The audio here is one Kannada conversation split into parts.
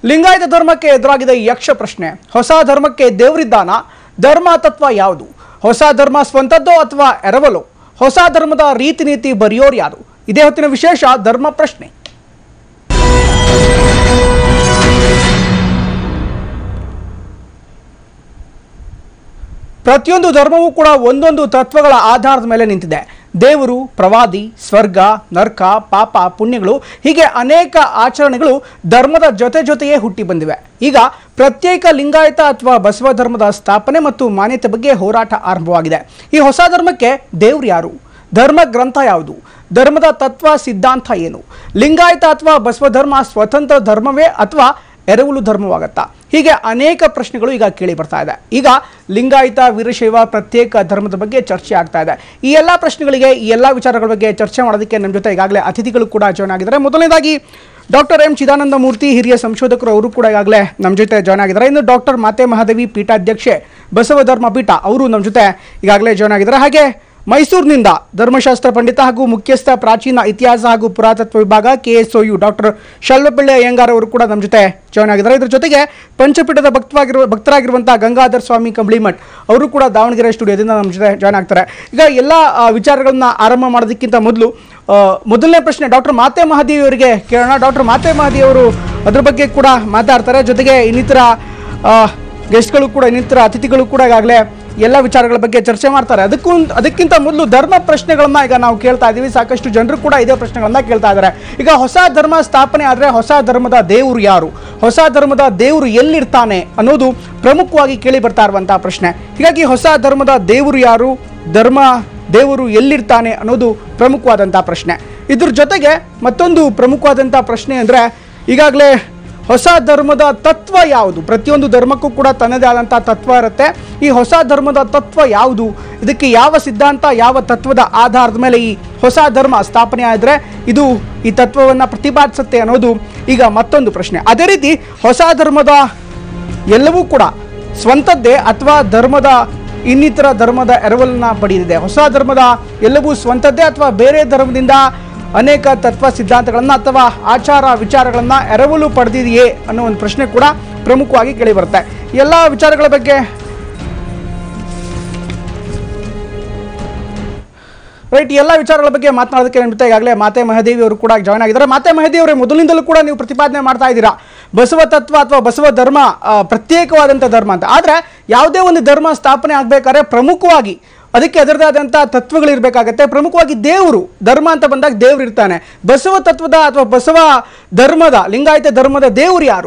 ಲಿಂಗಾಯತ ಧರ್ಮಕ್ಕೆ ಎದುರಾಗಿದೆ ಯಕ್ಷ ಪ್ರಶ್ನೆ ಹೊಸ ಧರ್ಮಕ್ಕೆ ದೇವರಿದ್ದಾನ ಧರ್ಮ ತತ್ವ ಯಾವುದು ಹೊಸ ಧರ್ಮ ಸ್ವಂತದ್ದೋ ಅಥವಾ ಎರವಲೋ ಹೊಸ ಧರ್ಮದ ರೀತಿ ನೀತಿ ಬರೆಯೋರು ಯಾರು ಇದೇ ಹೊತ್ತಿನ ವಿಶೇಷ ಧರ್ಮ ಪ್ರಶ್ನೆ ಪ್ರತಿಯೊಂದು ಧರ್ಮವೂ ಕೂಡ ಒಂದೊಂದು ತತ್ವಗಳ ಆಧಾರದ ಮೇಲೆ ನಿಂತಿದೆ ದೇವರು ಪ್ರವಾದಿ ಸ್ವರ್ಗ ನರ್ಕ ಪಾಪ ಪುಣ್ಯಗಳು ಹೀಗೆ ಅನೇಕ ಆಚರಣೆಗಳು ಧರ್ಮದ ಜೊತೆ ಜೊತೆಯೇ ಹುಟ್ಟಿ ಬಂದಿವೆ ಈಗ ಪ್ರತ್ಯೇಕ ಲಿಂಗಾಯತ ಅಥವಾ ಬಸವ ಧರ್ಮದ ಸ್ಥಾಪನೆ ಮತ್ತು ಮಾನ್ಯತೆ ಬಗ್ಗೆ ಹೋರಾಟ ಆರಂಭವಾಗಿದೆ ಈ ಹೊಸ ಧರ್ಮಕ್ಕೆ ದೇವ್ರು ಯಾರು ಧರ್ಮ ಗ್ರಂಥ ಯಾವುದು ಧರ್ಮದ ತತ್ವ ಸಿದ್ಧಾಂತ ಏನು ಲಿಂಗಾಯತ ಅಥವಾ ಬಸವ ಧರ್ಮ ಸ್ವತಂತ್ರ ಧರ್ಮವೇ ಅಥವಾ ಎರವಲು ಧರ್ಮವಾಗತ್ತಾ ಹೀಗೆ ಅನೇಕ ಪ್ರಶ್ನೆಗಳು ಈಗ ಕೇಳಿ ಬರ್ತಾ ಇದೆ ಈಗ ಲಿಂಗಾಯತ ವೀರಶೈವ ಪ್ರತ್ಯೇಕ ಧರ್ಮದ ಬಗ್ಗೆ ಚರ್ಚೆ ಆಗ್ತಾ ಇದೆ ಈ ಎಲ್ಲ ಪ್ರಶ್ನೆಗಳಿಗೆ ಈ ಎಲ್ಲ ವಿಚಾರಗಳ ಬಗ್ಗೆ ಚರ್ಚೆ ಮಾಡೋದಕ್ಕೆ ನಮ್ಮ ಜೊತೆ ಈಗಾಗಲೇ ಅತಿಥಿಗಳು ಕೂಡ ಜಾಯ್ನ್ ಆಗಿದ್ದಾರೆ ಮೊದಲನೇದಾಗಿ ಡಾಕ್ಟರ್ ಎಂ ಚಿದಾನಂದ ಮೂರ್ತಿ ಹಿರಿಯ ಸಂಶೋಧಕರು ಅವರು ಕೂಡ ಈಗಾಗಲೇ ನಮ್ಮ ಜೊತೆ ಜಾಯ್ನ್ ಆಗಿದ್ದಾರೆ ಇನ್ನು ಡಾಕ್ಟರ್ ಮಾತೆ ಮಹಾದೇವಿ ಪೀಠಾಧ್ಯಕ್ಷೆ ಬಸವ ಧರ್ಮ ಪೀಠ ಅವರು ನಮ್ಮ ಜೊತೆ ಈಗಾಗಲೇ ಜಾಯ್ನ್ ಆಗಿದ್ದಾರೆ ಹಾಗೆ ಮೈಸೂರಿನಿಂದ ಧರ್ಮಶಾಸ್ತ್ರ ಪಂಡಿತ ಹಾಗೂ ಮುಖ್ಯಸ್ಥ ಪ್ರಾಚೀನ ಇತಿಹಾಸ ಹಾಗೂ ಪುರಾತತ್ವ ವಿಭಾಗ K S U doctor Shalvapille Iyengar ಅವರು ಕೂಡ ನಮ್ಮ ಜೊತೆ ಜಾಯ್ನ್ ಆಗಿದ್ದಾರೆ ಇದ್ರ ಜೊತೆಗೆ ಪಂಚಪೀಠದ ಭಕ್ತವಾಗಿರುವ ಭಕ್ತರಾಗಿರುವಂತಹ ಗಂಗಾಧರ್ ಸ್ವಾಮಿ ಕಂಬಳಿಮಠ್ ಅವರು ಕೂಡ ದಾವಣಗೆರೆ ಸ್ಟುಡಿಯೋದಿಂದ ನಮ್ಮ ಜೊತೆ ಜಾಯ್ನ್ ಆಗ್ತಾರೆ ಈಗ ಎಲ್ಲ ಆ, ವಿಚಾರಗಳನ್ನ ಆರಂಭ ಮಾಡೋದಕ್ಕಿಂತ ಮೊದಲು ಆ, ಮೊದಲನೇ ಪ್ರಶ್ನೆ ಡಾಕ್ಟರ್ ಮಾತೆ ಮಹಾದೇವಿ ಅವರಿಗೆ ಕೇಳೋಣ ಡಾಕ್ಟರ್ ಮಾತೆ ಮಹಾದೇವಿ ಅವರು ಅದ್ರ ಬಗ್ಗೆ ಕೂಡ ಮಾತಾಡ್ತಾರೆ ಜೊತೆಗೆ ಇನ್ನಿತರ ಆ, ಗೆಸ್ಟ್ಗಳು ಕೂಡ ಇನ್ನಿತರ ಅತಿಥಿಗಳು ಕೂಡ ಈಗಾಗಲೇ ಎಲ್ಲ ವಿಚಾರಗಳ ಬಗ್ಗೆ ಚರ್ಚೆ ಮಾಡ್ತಾರೆ ಅದಕ್ಕೂ ಅದಕ್ಕಿಂತ ಮೊದಲು ಧರ್ಮ ಪ್ರಶ್ನೆಗಳನ್ನ ಈಗ ನಾವು ಕೇಳ್ತಾ ಇದ್ದೀವಿ ಸಾಕಷ್ಟು ಜನರು ಕೂಡ ಇದೇ ಪ್ರಶ್ನೆಗಳನ್ನ ಕೇಳ್ತಾ ಇದ್ದಾರೆ ಈಗ ಹೊಸ ಧರ್ಮ ಸ್ಥಾಪನೆ ಆದರೆ ಹೊಸ ಧರ್ಮದ ದೇವರು ಯಾರು ಹೊಸ ಧರ್ಮದ ದೇವರು ಎಲ್ಲಿರ್ತಾನೆ ಅನ್ನೋದು ಪ್ರಮುಖವಾಗಿ ಕೇಳಿ ಬರ್ತಾ ಇರುವಂತಹ ಪ್ರಶ್ನೆ ಹೀಗಾಗಿ ಹೊಸ ಧರ್ಮದ ದೇವರು ಯಾರು ಧರ್ಮ ದೇವರು ಎಲ್ಲಿರ್ತಾನೆ ಅನ್ನೋದು ಪ್ರಮುಖವಾದಂತಹ ಪ್ರಶ್ನೆ ಇದ್ರ ಜೊತೆಗೆ ಮತ್ತೊಂದು ಪ್ರಮುಖವಾದಂತಹ ಪ್ರಶ್ನೆ ಅಂದರೆ ಈಗಾಗಲೇ ಹೊಸ ಧರ್ಮದ ತತ್ವ ಯಾವುದು ಪ್ರತಿಯೊಂದು ಧರ್ಮಕ್ಕೂ ಕೂಡ ತನ್ನದೇ ಆದಂಥ ತತ್ವ ಇರುತ್ತೆ ಈ ಹೊಸ ಧರ್ಮದ ತತ್ವ ಯಾವುದು ಇದಕ್ಕೆ ಯಾವ ಸಿದ್ಧಾಂತ ಯಾವ ತತ್ವದ ಆಧಾರದ ಮೇಲೆ ಈ ಹೊಸ ಧರ್ಮ ಸ್ಥಾಪನೆ ಆದರೆ ಇದು ಈ ತತ್ವವನ್ನು ಪ್ರತಿಪಾದಿಸುತ್ತೆ ಅನ್ನೋದು ಈಗ ಮತ್ತೊಂದು ಪ್ರಶ್ನೆ ಅದೇ ರೀತಿ ಹೊಸ ಧರ್ಮದ ಎಲ್ಲವೂ ಕೂಡ ಸ್ವಂತದ್ದೇ ಅಥವಾ ಧರ್ಮದ ಇನ್ನಿತರ ಧರ್ಮದ ಎರವಲನ್ನ ಪಡೆದಿದೆ ಹೊಸ ಧರ್ಮದ ಎಲ್ಲವೂ ಸ್ವಂತದ್ದೇ ಅಥವಾ ಬೇರೆ ಧರ್ಮದಿಂದ ಅನೇಕ ತತ್ವ ಸಿದ್ಧಾಂತಗಳನ್ನು ಅಥವಾ ಆಚಾರ ವಿಚಾರಗಳನ್ನು ಎರವಲು ಪಡೆದಿದೆಯೇ ಅನ್ನೋ ಒಂದು ಪ್ರಶ್ನೆ ಕೂಡ ಪ್ರಮುಖವಾಗಿ ಕೇಳಿ ಬರುತ್ತೆ ಎಲ್ಲ ವಿಚಾರಗಳ ಬಗ್ಗೆ ರೈಟ್ ಎಲ್ಲ ವಿಚಾರಗಳ ಬಗ್ಗೆ ಮಾತನಾಡೋದಕ್ಕೆ ನನ್ನ ಜೊತೆ ಈಗಾಗಲೇ ಮಾತೆ ಮಹಾದೇವಿ ಅವರು ಕೂಡ ಜಾಯ್ನ್ ಆಗಿದ್ದಾರೆ ಮಾತೆ ಮಹಾದೇವಿ ಅವರೇ ಮೊದಲಿಂದಲೂ ಕೂಡ ನೀವು ಪ್ರತಿಪಾದನೆ ಮಾಡ್ತಾ ಇದ್ದೀರಾ ಬಸವ ತತ್ವ ಅಥವಾ ಬಸವ ಧರ್ಮ ಆ, ಪ್ರತ್ಯೇಕವಾದಂಥ ಧರ್ಮ ಅಂತ ಆದರೆ ಯಾವುದೇ ಒಂದು ಧರ್ಮ ಸ್ಥಾಪನೆ ಆಗಬೇಕಾದ್ರೆ ಪ್ರಮುಖವಾಗಿ ಅದಕ್ಕೆ ಅದರದೇ ಆದಂಥ ತತ್ವಗಳಿರಬೇಕಾಗತ್ತೆ ಪ್ರಮುಖವಾಗಿ ದೇವರು ಧರ್ಮ ಅಂತ ಬಂದಾಗ ದೇವರು ಇರ್ತಾನೆ ಬಸವ ತತ್ವದ ಅಥವಾ ಬಸವ ಧರ್ಮದ ಲಿಂಗಾಯತ ಧರ್ಮದ ದೇವರು ಯಾರು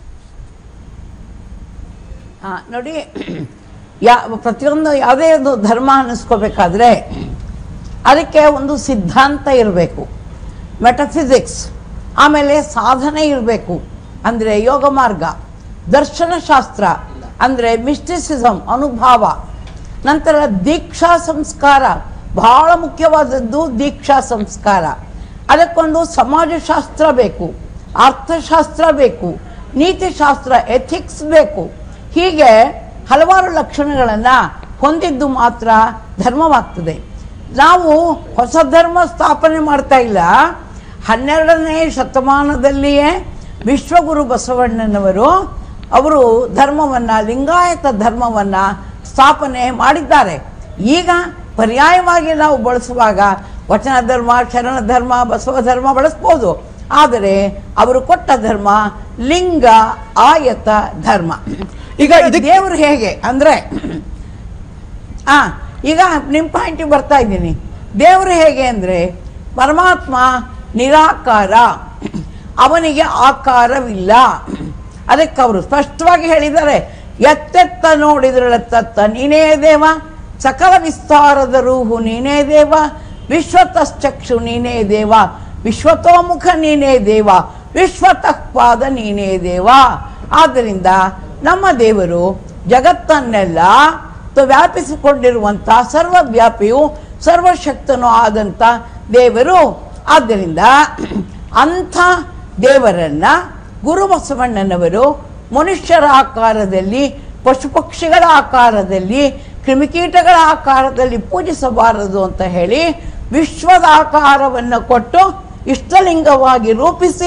ಆ, ನೋಡಿ ಯಾ ಪ್ರತಿಯೊಂದು ಯಾವುದೇ ಒಂದು ಧರ್ಮ ಅನ್ನಿಸ್ಕೋಬೇಕಾದ್ರೆ ಅದಕ್ಕೆ ಒಂದು ಸಿದ್ಧಾಂತ ಇರಬೇಕು ಮೆಟಫಿಸಿಕ್ಸ್ ಆಮೇಲೆ ಸಾಧನೆ ಇರಬೇಕು ಅಂದರೆ ಯೋಗ ಮಾರ್ಗ ದರ್ಶನಶಾಸ್ತ್ರ ಅಂದರೆ ಮಿಸ್ಟಿಸಿಸಮ್ ಅನುಭಾವ ನಂತರ ದೀಕ್ಷಾ ಸಂಸ್ಕಾರ ಬಹಳ ಮುಖ್ಯವಾದದ್ದು ದೀಕ್ಷಾ ಸಂಸ್ಕಾರ ಅದಕ್ಕೊಂದು ಸಮಾಜಶಾಸ್ತ್ರ ಬೇಕು ಅರ್ಥಶಾಸ್ತ್ರ ಬೇಕು ನೀತಿಶಾಸ್ತ್ರ ಎಥಿಕ್ಸ್ ಬೇಕು ಹೀಗೆ ಹಲವಾರು ಲಕ್ಷಣಗಳನ್ನು ಹೊಂದಿದ್ದು ಮಾತ್ರ ಧರ್ಮವಾಗ್ತದೆ ನಾವು ಹೊಸ ಧರ್ಮ ಸ್ಥಾಪನೆ ಮಾಡ್ತಾ ಇಲ್ಲ ಹನ್ನೆರಡನೇ ಶತಮಾನದಲ್ಲಿಯೇ ವಿಶ್ವಗುರು ಬಸವಣ್ಣನವರು ಅವರು ಧರ್ಮವನ್ನು ಲಿಂಗಾಯತ ಧರ್ಮವನ್ನು ಸ್ಥಾಪನೆ ಮಾಡಿದ್ದಾರೆ ಈಗ ಪರ್ಯಾಯವಾಗಿ ನಾವು ಬಳಸುವಾಗ ವಚನ ಧರ್ಮ ಶರಣ ಧರ್ಮ ಬಸವ ಧರ್ಮ ಬಳಸ್ಬೋದು ಆದರೆ ಅವರು ಕೊಟ್ಟ ಧರ್ಮ ಲಿಂಗ ಆಯತ ಧರ್ಮ ಈಗ ಇದಕ್ಕೆ- ದೇವರು ಹೇಗೆ ಅಂದರೆ ಆ ಈಗ ನಿಮ್ಮ ಪಾಯಿಂಟಿಗೆ ಬರ್ತಾ ಇದ್ದೀನಿ ದೇವರು ಹೇಗೆ ಅಂದರೆ ಪರಮಾತ್ಮ ನಿರಾಕಾರ ಅವನಿಗೆ ಆಕಾರವಿಲ್ಲ ಅದಕ್ಕೆ ಅವರು ಸ್ಪಷ್ಟವಾಗಿ ಹೇಳಿದ್ದಾರೆ ಎತ್ತೆತ್ತ ನೋಡಿದ್ರಳೆತ್ತತ್ತ ನೀನೇ ದೇವ ಸಕಲ ವಿಸ್ತಾರದ ರೂಹು ನೀನೇ ದೇವ ವಿಶ್ವತಶ್ಚಕ್ಷು ನೀನೇ ದೇವ ವಿಶ್ವತೋಮುಖ ನೀನೇ ದೇವ ವಿಶ್ವತಃ ಪಾದ ನೀನೇ ದೇವ ಆದ್ದರಿಂದ ನಮ್ಮ ದೇವರು ಜಗತ್ತನ್ನೆಲ್ಲ ತ- ವ್ಯಾಪಿಸಿಕೊಂಡಿರುವಂಥ ಸರ್ವವ್ಯಾಪಿಯು ಸರ್ವಶಕ್ತನೂ ಆದಂಥ ದೇವರು ಆದ್ದರಿಂದ ಅಂಥ ದೇವರನ್ನ ಗುರು ಬಸವಣ್ಣನವರು ಮನುಷ್ಯರ ಆಕಾರದಲ್ಲಿ ಪಶು ಪಕ್ಷಿಗಳ ಆಕಾರದಲ್ಲಿ ಕ್ರಿಮಿಕೀಟಗಳ ಆಕಾರದಲ್ಲಿ ಪೂಜಿಸಬಾರದು ಅಂತ ಹೇಳಿ ವಿಶ್ವದ ಆಕಾರವನ್ನು ಕೊಟ್ಟು ಇಷ್ಟಲಿಂಗವಾಗಿ ರೂಪಿಸಿ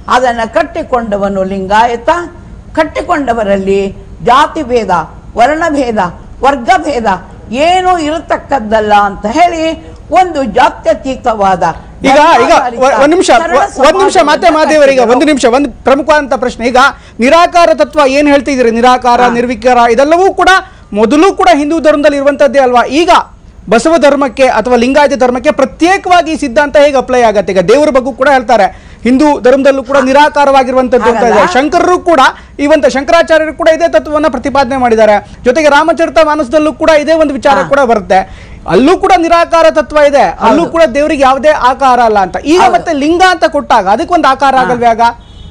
ಅದನ್ನು ಕಟ್ಟಿಕೊಂಡವನು ಲಿಂಗಾಯತ ಕಟ್ಟಿಕೊಂಡವರಲ್ಲಿ ಜಾತಿ ಭೇದ ವರ್ಣಭೇದ ವರ್ಗಭೇದ ಏನೂ ಇರತಕ್ಕದ್ದಲ್ಲ ಅಂತ ಹೇಳಿ ಒಂದು ಜಾತ್ಯತೀತವಾದ ಈಗ ಈಗ ಧರ್ಮಾಧಾರಿತ ಒ- ಒಂದ್ ನಿಮಿಷ ಸರಳ ಒ- ಒಂದ್ ನಿಮಿಷ ಸಮಾಜವನ್ನ ಮಾತೆ ಮಹಾದೇವರ ಈಗ ಒಂದು ಕಟ್ಟಿದರು. ನಿಮಿಷ ಒಂದು ಪ್ರಮುಖವಾದಂತ ಪ್ರಶ್ನೆ ಈಗ ನಿರಾಕಾರ ತತ್ವ ಏನ್ ಹೇಳ್ತಿದ್ದೀರಿ ನಿರಾಕಾರ ಹಾ. ನಿರ್ವಿಕಾರ ಇದೆಲ್ಲವೂ ಕೂಡ ಮೊದಲು ಕೂಡ ಹಿಂದೂ ಧರ್ಮದಲ್ಲಿ ಇರುವಂತದ್ದೇ ಅಲ್ವಾ ಈಗ ಬಸವ ಧರ್ಮಕ್ಕೆ ಅಥವಾ ಲಿಂಗಾಯತ ಧರ್ಮಕ್ಕೆ ಪ್ರತ್ಯೇಕವಾಗಿ ಈ ಸಿದ್ಧಾಂತ ಹೇಗೆ ಅಪ್ಲೈ ಆಗತ್ತೆ ಈಗ ದೇವರ ಬಗ್ಗೆ ಕೂಡ ಹೇಳ್ತಾರೆ ಹಿಂದೂ ಧರ್ಮದಲ್ಲೂ ಕೂಡ ನಿರಾಕಾರವಾಗಿರುವಂತದ್ದು ಅಂತ ಇದೆ ಹಾಗಲ್ಲ? ಶಂಕರರು ಕೂಡ ಇವಂತ ಶಂಕರಾಚಾರ್ಯರು ಕೂಡ ಇದೇ ತತ್ವವನ್ನ ಪ್ರತಿಪಾದನೆ ಮಾಡಿದ್ದಾರೆ ಜೊತೆಗೆ ರಾಮಚರಿತ ಮಾನಸದಲ್ಲೂ ಕೂಡ ಇದೇ ಒಂದು ವಿಚಾರ ಹಾ. ಕೂಡ ಬರುತ್ತೆ ಅಲ್ಲೂ ಕೂಡ ನಿರಾಕಾರ ತತ್ವ ಇದೆ ಅಲ್ಲೂ ಹೌದು. ಕೂಡ ದೇವರಿಗೆ ಯಾವುದೇ ಆಕಾರ ಅಲ್ಲ ಅಂತ ಈಗ ಹೌದು. ಮತ್ತೆ ಲಿಂಗ ಅಂತ ಕೊಟ್ಟಾಗ ಅದಕ್ಕೊಂದು ಆಕಾರ ಹಾ. ಆಗಲ್ವೇ ಆಗ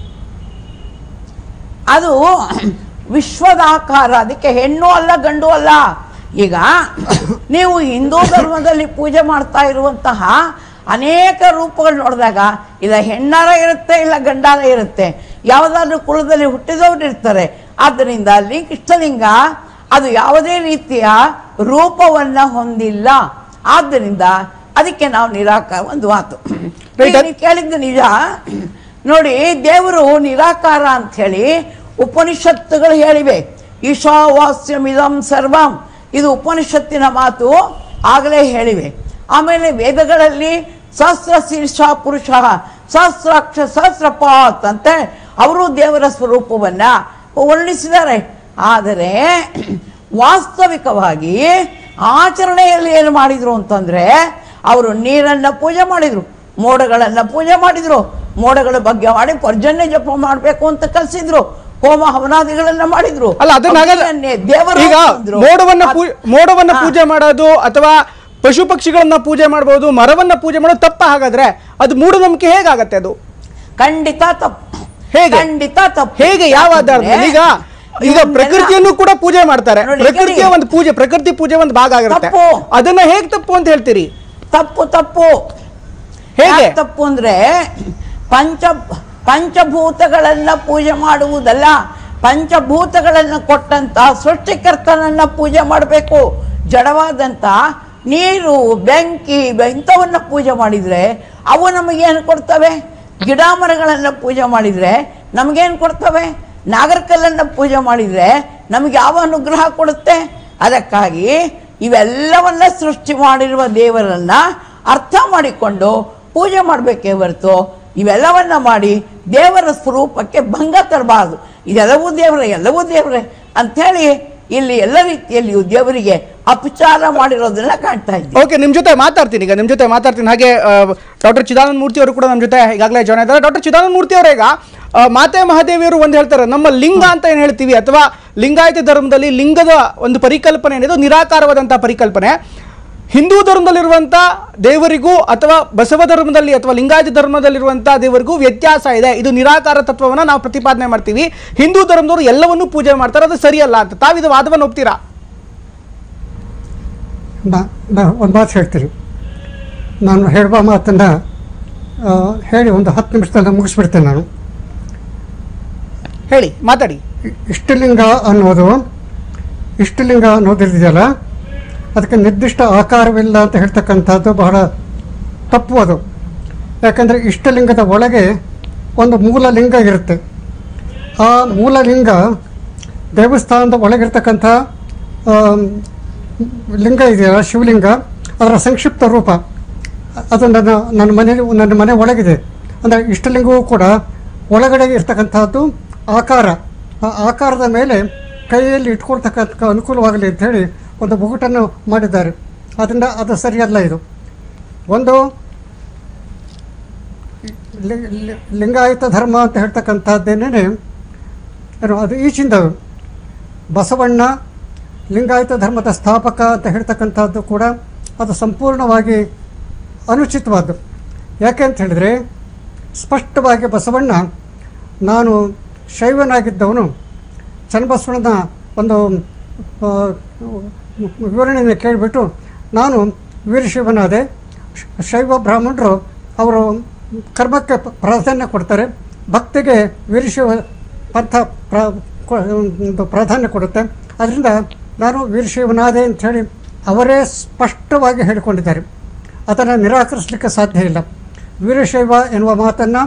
ಅದು ವಿಶ್ವದ ಆಕಾರ ಅದಕ್ಕೆ ಹೆಣ್ಣು ಅಲ್ಲ ಗಂಡು ಅಲ್ಲ ಈಗ ನೀವು ಹಿಂದೂ ಧರ್ಮದಲ್ಲಿ ಪೂಜೆ ಮಾಡ್ತಾ ಇರುವಂತಹ ಅನೇಕ ರೂಪಗಳು ನೋಡಿದಾಗ ಇಲ್ಲ ಹೆಣ್ಣಾರ ಇರುತ್ತೆ ಇಲ್ಲ ಗಂಡಾರ ಇರುತ್ತೆ ಯಾವುದಾದ್ರೂ ಕುಲದಲ್ಲಿ ಹುಟ್ಟಿದವರು ಇರ್ತಾರೆ ಆದ್ದರಿಂದ ಲಿಂಗ ಇಷ್ಟಲಿಂಗ ಅದು ಯಾವುದೇ ರೀತಿಯ ರೂಪವನ್ನ ಹೊಂದಿಲ್ಲ ಆದ್ದರಿಂದ ಅದಕ್ಕೆ ನಾವು ನಿರಾಕಾರ ಒಂದು ಮಾತು Right. ಈಗ ನೀವು ಕೇಳಿದ್ದು ನಿಜ ನೋಡಿ ದೇವರು ನಿರಾಕಾರ ಅಂತ ಹೇಳಿ ಉಪನಿಷತ್ತುಗಳು ಹೇಳಿವೆ ಈಶಾವಾಸ್ಯಮಿದಂ ಸರ್ವಂ ಇದು ಉಪನಿಷತ್ತಿನ ಮಾತು ಆಗಲೇ ಹೇಳಿವೆ ಆಮೇಲೆ ವೇದಗಳಲ್ಲಿ ಸಹಸ್ರ ಶೀರ್ಷ ಪುರುಷ ಸಹಸ್ರಾಕ್ಷ ಸಹಸ್ರಪಾತ್ ಅಂತ ಅವರು ದೇವರ ಸ್ವರೂಪವನ್ನ ವರ್ಣಿಸಿದ್ದಾರೆ ಆದರೆ ವಾಸ್ತವಿಕವಾಗಿ ಆಚರಣೆಯಲ್ಲಿ ಏನು ಮಾಡಿದ್ರು ಅಂತಂದ್ರೆ ಅವರು ನೀರನ್ನ ಪೂಜೆ ಮಾಡಿದ್ರು ಮೋಡಗಳನ್ನ ಪೂಜೆ ಮಾಡಿದ್ರು ಮೋಡಗಳ ಬಗ್ಗೆ ಮಾಡಿ ಪರ್ಜನ್ಯ ಜಪ ಮಾಡಬೇಕು ಅಂತ ಕಲಿಸಿದ್ರು ಹೋಮ ಹವನಾದಿಗಳನ್ನ ಮಾಡಿದ್ರು ಅಲ್ಲ ಅದನ್ನ ಹಾಗಾದ್ರೆ- ಅಗ್ನಿಯನ್ನೇ ದೇವರು ಈಗ ಅಂದ್ರು. ಮೋಡವನ್ನ ಪೂ- ಮೋಡವನ್ನ ಹಾ. ಪೂಜೆ ಮಾಡೋದು ಅಥವಾ ಪಶು ಪಕ್ಷಿಗಳನ್ನ ಪೂಜೆ ಮಾಡಬಹುದು ಮರವನ್ನ ಪೂಜೆ ಮಾಡೋದು ತಪ್ಪ ಹಾಗಾದ್ರೆ ಅದು ಮೂಢನಂಬಿಕೆ ಹೇಗಾಗತ್ತೆ ಅದು ಖಂಡಿತ ತಪ್ಪು ಹೇಗೆ? ಖಂಡಿತ ತಪ್ಪು ಹೇಗೆ ಯಾವ ಆಧಾರದ ಮೇಲೆ? ಈಗ ಈಗ ಇವನ್ನೆಲ್ಲ- ಪ್ರಕೃತಿಯನ್ನು ಕೂಡ ಪೂಜೆ ಮಾಡ್ತಾರೆ ನೋಡಿ, ಪ್ರಕೃತಿಯ ಕೇಳಿ. ಒಂದು ಪೂಜೆ ಪ್ರಕೃತಿ ಪೂಜೆ ಒಂದು ಭಾಗ ಆಗಿರುತ್ತೆ ತಪ್ಪು. ಅದನ್ನ ಹೇಗ್ ತಪ್ಪು ಅಂತ ಹೇಳ್ತೀರಿ ತಪ್ಪು ತಪ್ಪು ಹೇಗೆ ಯಾಕ್ ತಪ್ಪು ಅಂದ್ರೆ ಪಂಚ ಪಂಚಭೂತಗಳನ್ನ ಪೂಜೆ ಮಾಡುವುದಲ್ಲ ಪಂಚಭೂತಗಳನ್ನ ಕೊಟ್ಟಂತ ಸೃಷ್ಟಿಕರ್ತನನ್ನ ಪೂಜೆ ಮಾಡಬೇಕು ಜಡವಾದಂತ ನೀರು ಬೆಂಕಿ ಇಂಥವನ್ನ ಪೂಜೆ ಮಾಡಿದ್ರೆ ಅವು ನಮಗೇನು ಕೊಡ್ತವೆ ಗಿಡ ಮರಗಳನ್ನ ಪೂಜೆ ಮಾಡಿದ್ರೆ ನಮಗೇನು ಕೊಡ್ತವೆ ನಾಗರಕಲ್ಲನ್ನ ಪೂಜೆ ಮಾಡಿದ್ರೆ ನಮಗೆ ಯಾವ ಅನುಗ್ರಹ ಕೊಡುತ್ತೆ ಅದಕ್ಕಾಗಿ ಇವೆಲ್ಲವನ್ನ ಸೃಷ್ಟಿ ಮಾಡಿರುವ ದೇವರನ್ನ ಅರ್ಥ ಮಾಡಿಕೊಂಡು ಪೂಜೆ ಮಾಡಬೇಕೇ ಹೊರತು ಇವೆಲ್ಲವನ್ನ ಮಾಡಿ ದೇವರ ಸ್ವರೂಪಕ್ಕೆ ಭಂಗ ತರಬಾರದು ಇದೆಲ್ಲವೂ ದೇವರೇ ಎಲ್ಲವೂ ದೇವರೇ ಅಂಥೇಳಿ ಇಲ್ಲಿ ಎಲ್ಲ ರೀತಿಯಲ್ಲಿಯೂ ದೇವರಿಗೆ ಅಪಚಾರ ಮಾಡಿರೋದನ್ನ ಕಾಣ್ತಾ ಇದ್ದೀವಿ ಓಕೆ ನಿಮ್ ಜೊತೆ ಮಾತಾಡ್ತೀನಿ ಈಗ ನಿಮ್ ಜೊತೆ ಮಾತಾಡ್ತೀನಿ ಹಾಗೆ ಡಾಕ್ಟರ್ ಚಿದಾನಂದ ಮೂರ್ತಿ ಅವರು ಕೂಡ ನಮ್ಮ ಜೊತೆ ಈಗಾಗಲೇ ಜಾಯ್ನ್ ಇದ್ದಾರೆ ಡಾಕ್ಟರ್ ಚಿದಾನಂದ ಮೂರ್ತಿ ಅವರೇ ಈಗ ಆ, ಮಾತೆ ಮಹಾದೇವಿಯವರು ಒಂದು ಹೇಳ್ತಾರೆ ನಮ್ಮ ಲಿಂಗ ಅಂತ ಏನು ಹೇಳ್ತೀವಿ ಅಥವಾ ಲಿಂಗಾಯತ ಧರ್ಮದಲ್ಲಿ ಲಿಂಗದ ಒಂದು ಪರಿಕಲ್ಪನೆ ಏನಿದೆ ನಿರಾಕಾರವಾದಂಥ ಪರಿಕಲ್ಪನೆ ಹಿಂದೂ ಧರ್ಮದಲ್ಲಿರುವಂಥ ದೇವರಿಗೂ ಅಥವಾ ಬಸವ ಧರ್ಮದಲ್ಲಿ ಅಥವಾ ಲಿಂಗಾಯತ ಧರ್ಮದಲ್ಲಿರುವಂಥ ದೇವರಿಗೂ ವ್ಯತ್ಯಾಸ ಇದೆ ಇದು ನಿರಾಕಾರ ತತ್ವವನ್ನು ನಾವು ಪ್ರತಿಪಾದನೆ ಮಾಡ್ತೀವಿ ಹಿಂದೂ ಧರ್ಮದವರು ಎಲ್ಲವನ್ನೂ ಪೂಜೆ ಮಾಡ್ತಾರೆ ಅದು ಸರಿಯಲ್ಲ ಅಂತ ತಾವಿದು ವಾದವನ್ನು ಒಪ್ತೀರಾ ನಾ ನಾ ಒಂದು ಮಾತು ಹೇಳ್ತೀನಿ ನಾನು ಹೇಳುವ ಮಾತನ್ನು ಹೇಳಿ ಒಂದು ಹತ್ತು ನಿಮಿಷದಲ್ಲಿ ಮುಗಿಸ್ಬಿಡ್ತೇನೆ ನಾನು ಹೇಳಿ ಮಾತಾಡಿ ಇ- ಇಷ್ಟಲಿಂಗ ಅನ್ನೋದು ಇಷ್ಟಲಿಂಗ ಅನ್ನೋದಿದೆಯಲ್ಲ ಅದಕ್ಕೆ ನಿರ್ದಿಷ್ಟ ಆಕಾರವಿಲ್ಲ ಅಂತ ಹೇಳ್ತಕ್ಕಂಥದ್ದು ಬಹಳ ತಪ್ಪು ಅದು ಯಾಕಂದರೆ ಇಷ್ಟಲಿಂಗದ ಒಳಗೆ ಒಂದು ಮೂಲ ಲಿಂಗ ಇರುತ್ತೆ ಆ ಮೂಲ ಲಿಂಗ ದೇವಸ್ಥಾನದ ಒಳಗಿರ್ತಕ್ಕಂಥ ಆಮ್, ಲಿಂಗ ಇದೆಯಲ್ಲ ಶಿವಲಿಂಗ ಅದರ ಸಂಕ್ಷಿಪ್ತ ರೂಪ ಅದು ನನ್ನ ನನ್ನ ಮನೆ ನನ್ನ ಮನೆ ಒಳಗಿದೆ ಅಂದರೆ ಇಷ್ಟಲಿಂಗವೂ ಕೂಡ ಒಳಗಡೆ ಇರ್ತಕ್ಕಂಥದ್ದು ಆಕಾರ ಆ ಆಕಾರದ ಮೇಲೆ ಕೈಯಲ್ಲಿ ಇಟ್ಕೊಳ್ತಕ್ಕಂಥ ಅನುಕೂಲವಾಗಲಿ ಅಂಥೇಳಿ ಒಂದು ಮುಗುಟನ್ನು ಮಾಡಿದ್ದಾರೆ ಅದರಿಂದ ಅದು ಸರಿಯಲ್ಲ ಇದು ಒಂದು ಲಿ- ಲಿ- ಲಿಂಗಾಯತ ಧರ್ಮ ಅಂತ ಹೇಳ್ತಕ್ಕಂಥದ್ದೇನೇ ಏನು ಅದು ಈಚಿಂದ ಬಸವಣ್ಣ ಲಿಂಗಾಯತ ಧರ್ಮದ ಸ್ಥಾಪಕ ಅಂತ ಹೇಳ್ತಕ್ಕಂಥದ್ದು ಕೂಡ ಅದು ಸಂಪೂರ್ಣವಾಗಿ ಅನುಚಿತವಾದ್ದು ಯಾಕೆ ಅಂತ ಹೇಳಿದರೆ ಸ್ಪಷ್ಟವಾಗಿ ಬಸವಣ್ಣ ನಾನು ಶೈವನಾಗಿದ್ದವನು ಚನ್ನಬಸವಣ್ಣನ ಒಂದು ಆ, ವಿವರಣೆಯನ್ನು ಕೇಳಿಬಿಟ್ಟು ನಾನು ವೀರಶೈವನಾದೆ ಶ- ಶೈವ ಬ್ರಾಹ್ಮಣರು ಅವರು ಕರ್ಮಕ್ಕೆ ಪ- ಪ್ರಾಧಾನ್ಯ ಕೊಡ್ತಾರೆ ಭಕ್ತಿಗೆ ವೀರಶೈವ ಪಂಥ ಪ್ರ ಕೊ- ಒಂದು ಪ್ರಾಧಾನ್ಯ ಕೊಡುತ್ತೆ ಅದರಿಂದ ನಾನು ವೀರಶೈವನಾದೆ ಅಂಥೇಳಿ ಅವರೇ ಸ್ಪಷ್ಟವಾಗಿ ಹೇಳಿಕೊಂಡಿದ್ದಾರೆ ಅದನ್ನು ನಿರಾಕರಿಸಲಿಕ್ಕೆ ಸಾಧ್ಯ ಇಲ್ಲ ವೀರಶೈವ ಎನ್ನುವ ಮಾತನ್ನು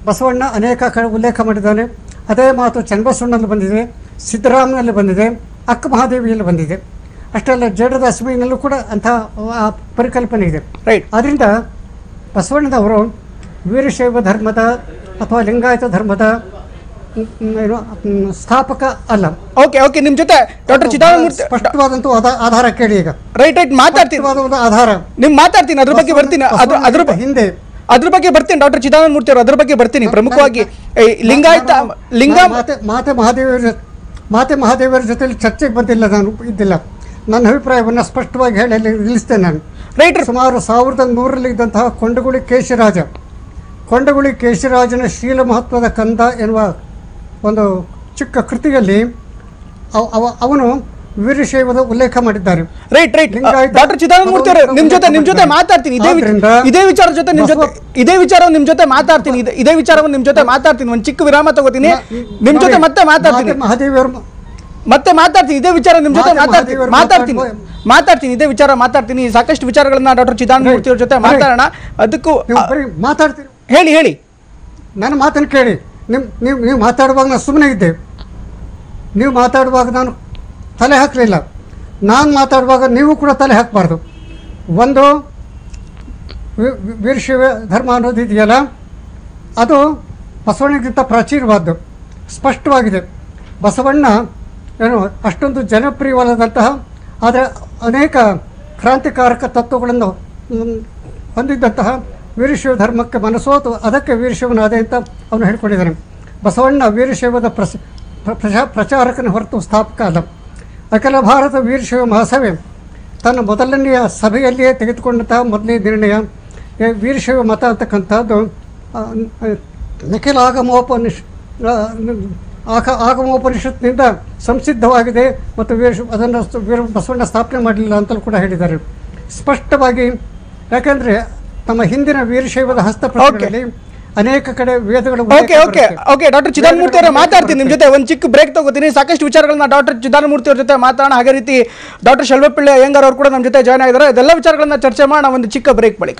ಬಸವಣ್ಣ ಅನೇಕ ಕಡೆ ಉಲ್ಲೇಖ ಮಾಡಿದ್ದಾನೆ ಅದೇ ಮಾತು ಚನ್ನಬಸವಣ್ಣಲ್ಲಿ ಬಂದಿದೆ ಸಿದ್ದರಾಮನಲ್ಲಿ ಬಂದಿದೆ ಅಕ್ಕ ಮಹಾದೇವಿಯಲ್ಲಿ ಬಂದಿದೆ ಅಷ್ಟೇ ಅಲ್ಲ ಜಡದ ಅಶ್ವಿನಲ್ಲೂ ಕೂಡ ಅಂಥ ಆ ಪರಿಕಲ್ಪನೆ ಇದೆ ರೈಟ್ ಆದ್ದರಿಂದ ಬಸವಣ್ಣನವರು ವೀರಶೈವ ಧರ್ಮದ ಅಥವಾ ಲಿಂಗಾಯತ ಧರ್ಮದ ಮ್, ಮ್, ಏನು ಮ್, ಸ್ಥಾಪಕ ಅಲ್ಲ ಓಕೆ ಓಕೆ ನಿಮ್ಮ ಜೊತೆ ಡಾಕ್ಟರ್ ಚಿದಾನಂದಮೂರ್ತಿ ಸ್ಪಷ್ಟವಾದಂಥ ಆಧ- ಆಧಾರ ಕೇಳಿ ಈಗ ರೈಟ್ ರೈಟ್ ಮಾತಾಡ್ತೀನಿ ಸ್ಪಷ್ಟವಾದ ಒಂದು ಆಧಾರ ನಿಮ್ ಮಾತಾಡ್ತೀನಿ ಅದ್ರ ಬಗ್ಗೆ ಬರ್ತೀನಿ ಅದ್ರ ಅದ್ರ ಬ- ಹಿಂದೆ ಅದ್ರ ಬಗ್ಗೆ ಬರ್ತೀನಿ ಡಾಕ್ಟರ್ ಚಿದಾನಂದ ಮೂರ್ತಿ ಅವರು ಅದ್ರ ಬಗ್ಗೆ ಬರ್ತೀನಿ ಪ್ರಮುಖವಾಗಿ ಏ, ಲಿಂಗಾಯತ ನಾನು- ಲಿಂಗ ನಾನು ಮಾತೆ ಮಾತೆ ಮಹಾದೇವರ ಜೊ- ಮಾತೆ ಮಹಾದೇವರ ಜೊತೆಲಿ ಚರ್ಚೆಗೆ ಬಂದಿಲ್ಲ ನಾನು ಇದ್ದಿಲ್ಲ ನನ್ನ ಅಭಿಪ್ರಾಯವನ್ನು ಸ್ಪಷ್ಟವಾಗಿ ಹೇಳಿ ಅಲ್ಲಿ ನಿಲ್ಲಿಸ್ತೇನೆ ನಾನು ರೈಟ್ ಸುಮಾರು ಸಾವಿರದ ನೂರರಲ್ಲಿ ಇದ್ದಂತಹ ಕೊಂಡಗುಳಿ ಕೇಶರಾಜ ಕೊಂಡಗುಳಿ ಕೇಶರಾಜನ ಶೀಲ ಮಹತ್ವದ ಕಂದ ಎನ್ನುವ ಒಂದು ಚಿಕ್ಕ ಕೃತಿಯಲ್ಲಿ ಅವ- ಅವ- ಅವನು ವೀರಶೈವದ ಉಲ್ಲೇಖ ಮಾಡಿದ್ದಾರೆ right right Lingayat doctor Chidananda Murthy ಅವರು ನಿಮ್ ಜೊತೆ ನಿಮ್ ಜೊತೆ ಆದ್ರಿಂದ ಮಾತಾಡ್ತೀನಿ ಇದೇ ವಿಚ- ಇದೇ ವಿಚಾರ ಜೊತೆ ನಿಮ್ ಜೊತೆ ಇದೇ ವಿಚಾರ ನಿಮ್ ಜೊತೆ ಮಾತಾಡ್ತೀನಿ ಇದೇ- ಇದೇ ವಿಚಾರವನ್ನು ನಿಮ್ ಜೊತೆ ಮಾತಾಡ್ತೀನಿ ಒಂದ್ ಚಿಕ್ಕ ವಿರಾಮ ತಗೋತೀನಿ ನಿಮ್ ಜೊತೆ ಮತ್ತೆ ಮಾತಾಡ್ತೀನಿ ಮಾತೆ ಮಹಾದೇವಿಯವರು ಮತ್ತೆ ಮಾತಾಡ್ತೀನಿ ಇದೇ ವಿಚಾರ ನಿಮ್ ಜೊತೆ ಮಾತೆ ಮಾತಾಡ್ತೀನಿ ಮಹಾದೇವರು ಮಾತಾಡ್ತೀನಿ ಮಾತಾಡ್ಬೋದು. ಮಾತಾಡ್ತೀನಿ ಇದೇ ವಿಚಾರ ಮಾತಾಡ್ತೀನಿ ಸಾಕಷ್ಟು ವಿಚಾರಗಳನ್ನ ಡಾಕ್ಟರ್ ಚಿದಾನಂದ ಮೂರ್ತಿ ಅವ್ರ ಜೊತೆ Right. ಮಾತಾಡೋಣ ಅದಕ್ಕೂ ನೀವು ಬರೀ ಮಾತಾಡ್ತೀರಿ ಹೇಳಿ ಹೇಳಿ ನನ್ನ ಮಾತನ್ನು ಕೇಳಿ ನಿಮ್ಮ ನೀವು ನೀವು ಮಾತಾಡುವಾಗ ನಾನು ಸುಮ್ಮನೆ ಇದ್ದೆ ನೀವು ಮಾತಾಡುವಾಗ ನಾನು ತಲೆ ಹಾಕಲಿಲ್ಲ ನಾನು ಮಾತಾಡುವಾಗ ನೀವು ಕೂಡ ತಲೆ ಹಾಕಬಾರ್ದು ಒಂದು ವಿ- ವಿ- ವೀರಶೈವ ಧರ್ಮ ಅನ್ನೋದು ಇದೆಯಲ್ಲ ಅದು ಬಸವಣ್ಣಗಿಂತ ಪ್ರಾಚೀನವಾದ್ದು ಸ್ಪಷ್ಟವಾಗಿದೆ ಬಸವಣ್ಣ ಏನು ಅಷ್ಟೊಂದು ಜನಪ್ರಿಯವಲ್ಲದಂತಹ ಆದರೆ ಅನೇಕ ಕ್ರಾಂತಿಕಾರಕ ತತ್ವಗಳನ್ನು ಮ್, ಹೊಂದಿದ್ದಂತಹ ವೀರಶೈವ ಧರ್ಮಕ್ಕೆ ಮನಸೋತು ಅದಕ್ಕೆ ವೀರಶೈವನಾದೆ ಅಂತ ಅವನು ಹೇಳ್ಕೊಂಡಿದ್ದಾನೆ ಬಸವಣ್ಣ ವೀರಶೈವದ ಪ್ರಸ ಪ್ರ- ಪ್ರಚಾ ಪ್ರಚಾರಕನ ಹೊರತು ಸ್ಥಾಪಕ ಅಲ್ಲ ಅಖಿಲ ಭಾರತ ವೀರಶೈವ ಮಹಾಸಭೆ ತನ್ನ ಮೊದಲನೆಯ ಸಭೆಯಲ್ಲಿಯೇ ತೆಗೆದುಕೊಂಡಂತಹ ಮೊದಲನೇ ನಿರ್ಣಯ ಏ, ವೀರಶೈವ ಮತ ಅಂತಕ್ಕಂಥದ್ದು ಆ, ನ- ನಿಖಿಲ ಆಗಮೋಪನಿಷ್ ಆ, ನ- ಆಗ ಆಗಮೋಪನಿಷತ್ನಿಂದ ಸಂಸಿದ್ಧವಾಗಿದೆ ಮತ್ತು ವೀರ ಅದನ್ನು ಸ- ವೀರ ಬಸವಣ್ಣ ಸ್ಥಾಪನೆ ಮಾಡಲಿಲ್ಲ ಅಂತಲೂ ಕೂಡ ಹೇಳಿದ್ದಾರೆ ಸ್ಪಷ್ಟವಾಗಿ ಯಾಕಂದರೆ ತಮ್ಮ ಹಿಂದಿನ ವೀರಶೈವದ ಹಸ್ತಪ್ರತಿಗಳಲ್ಲಿ ಅನೇಕ ಕಡೆ ವೇದಗಳು okay okay okay doctor Chidanamurthy ಅವರೇ ಮಾತಾಡ್ತೀನಿ ನಿಮ್ಮ ಜೊತೆ ಒಂದು ಚಿಕ್ಕ ಬ್ರೇಕ್ ತಗೋತೀನಿ ಸಾಕಷ್ಟು ವಿಚಾರಗಳನ್ನ ಡಾಕ್ಟರ್ ಚಿದಾನಮೂರ್ತಿ ಅವ್ರ ಜೊತೆ ಮಾತಾಡೋಣ ಹಾಗೆ ರೀತಿ ಡಾಕ್ಟರ್ ಶೆಲ್ವಪಿಳ್ಳಿ ಅಯ್ಯಂಗಾರ್ ಅವರು ಕೂಡ ನಮ್ಮ ಜೊತೆ ಜಾಯ್ನ್ ಆಗಿದ್ದಾರೆ ಇದೆಲ್ಲ ವಿಚಾರಗಳನ್ನ ಚರ್ಚೆ ಮಾಡೋಣ ಒಂದು ಚಿಕ್ಕ ಬ್ರೇಕ್ ಬಳಿಕ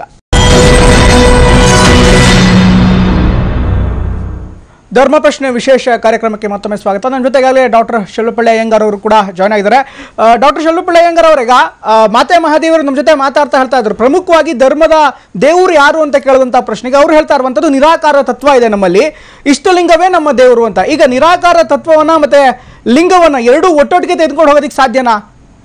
ಧರ್ಮ ಪ್ರಶ್ನೆ ವಿಶೇಷ ಕಾರ್ಯಕ್ರಮಕ್ಕೆ ಮತ್ತೊಮ್ಮೆ ಸ್ವಾಗತ ನನ್ನ ಜೊತೆಗಾಗಲೇ ಡಾಕ್ಟರ್ ಶೆಲ್ಲುಪಳ್ಳಿ ಅಯ್ಯಂಗಾರ್ ಅವರು ಕೂಡ ಜಾಯ್ನ್ ಆಗಿದ್ದಾರೆ ಡಾಕ್ಟರ್ ಶೆಲ್ಲುಪಳ್ಳಿ ಅಯ್ಯಂಗಾರ್ ಅವರೀಗ ಆ, ಮಾತೆ ಮಹಾದೇವರು ನಮ್ಮ ಜೊತೆ ಮಾತಾಡ್ತಾ ಹೇಳ್ತಾ ಇದ್ರು ಪ್ರಮುಖವಾಗಿ ಧರ್ಮದ ದೇವರು ಯಾರು ಅಂತ ಕೇಳಿದಂಥ ಪ್ರಶ್ನೆಗೆ ಅವ್ರು ಹೇಳ್ತಾ ಇರುವಂಥದ್ದು ನಿರಾಕಾರ ತತ್ವ ಇದೆ ನಮ್ಮಲ್ಲಿ ಇಷ್ಟಲಿಂಗವೇ ನಮ್ಮ ದೇವರು ಅಂತ ಈಗ ನಿರಾಕಾರ ತತ್ವವನ್ನ ಮತ್ತೆ ಲಿಂಗವನ್ನ ಎರಡೂ ಒಟ್ಟೊಟ್ಟಿಗೆ ತೆಗೆದುಕೊಂಡು ಹೋಗೋದಕ್ಕೆ ಸಾಧ್ಯನಾ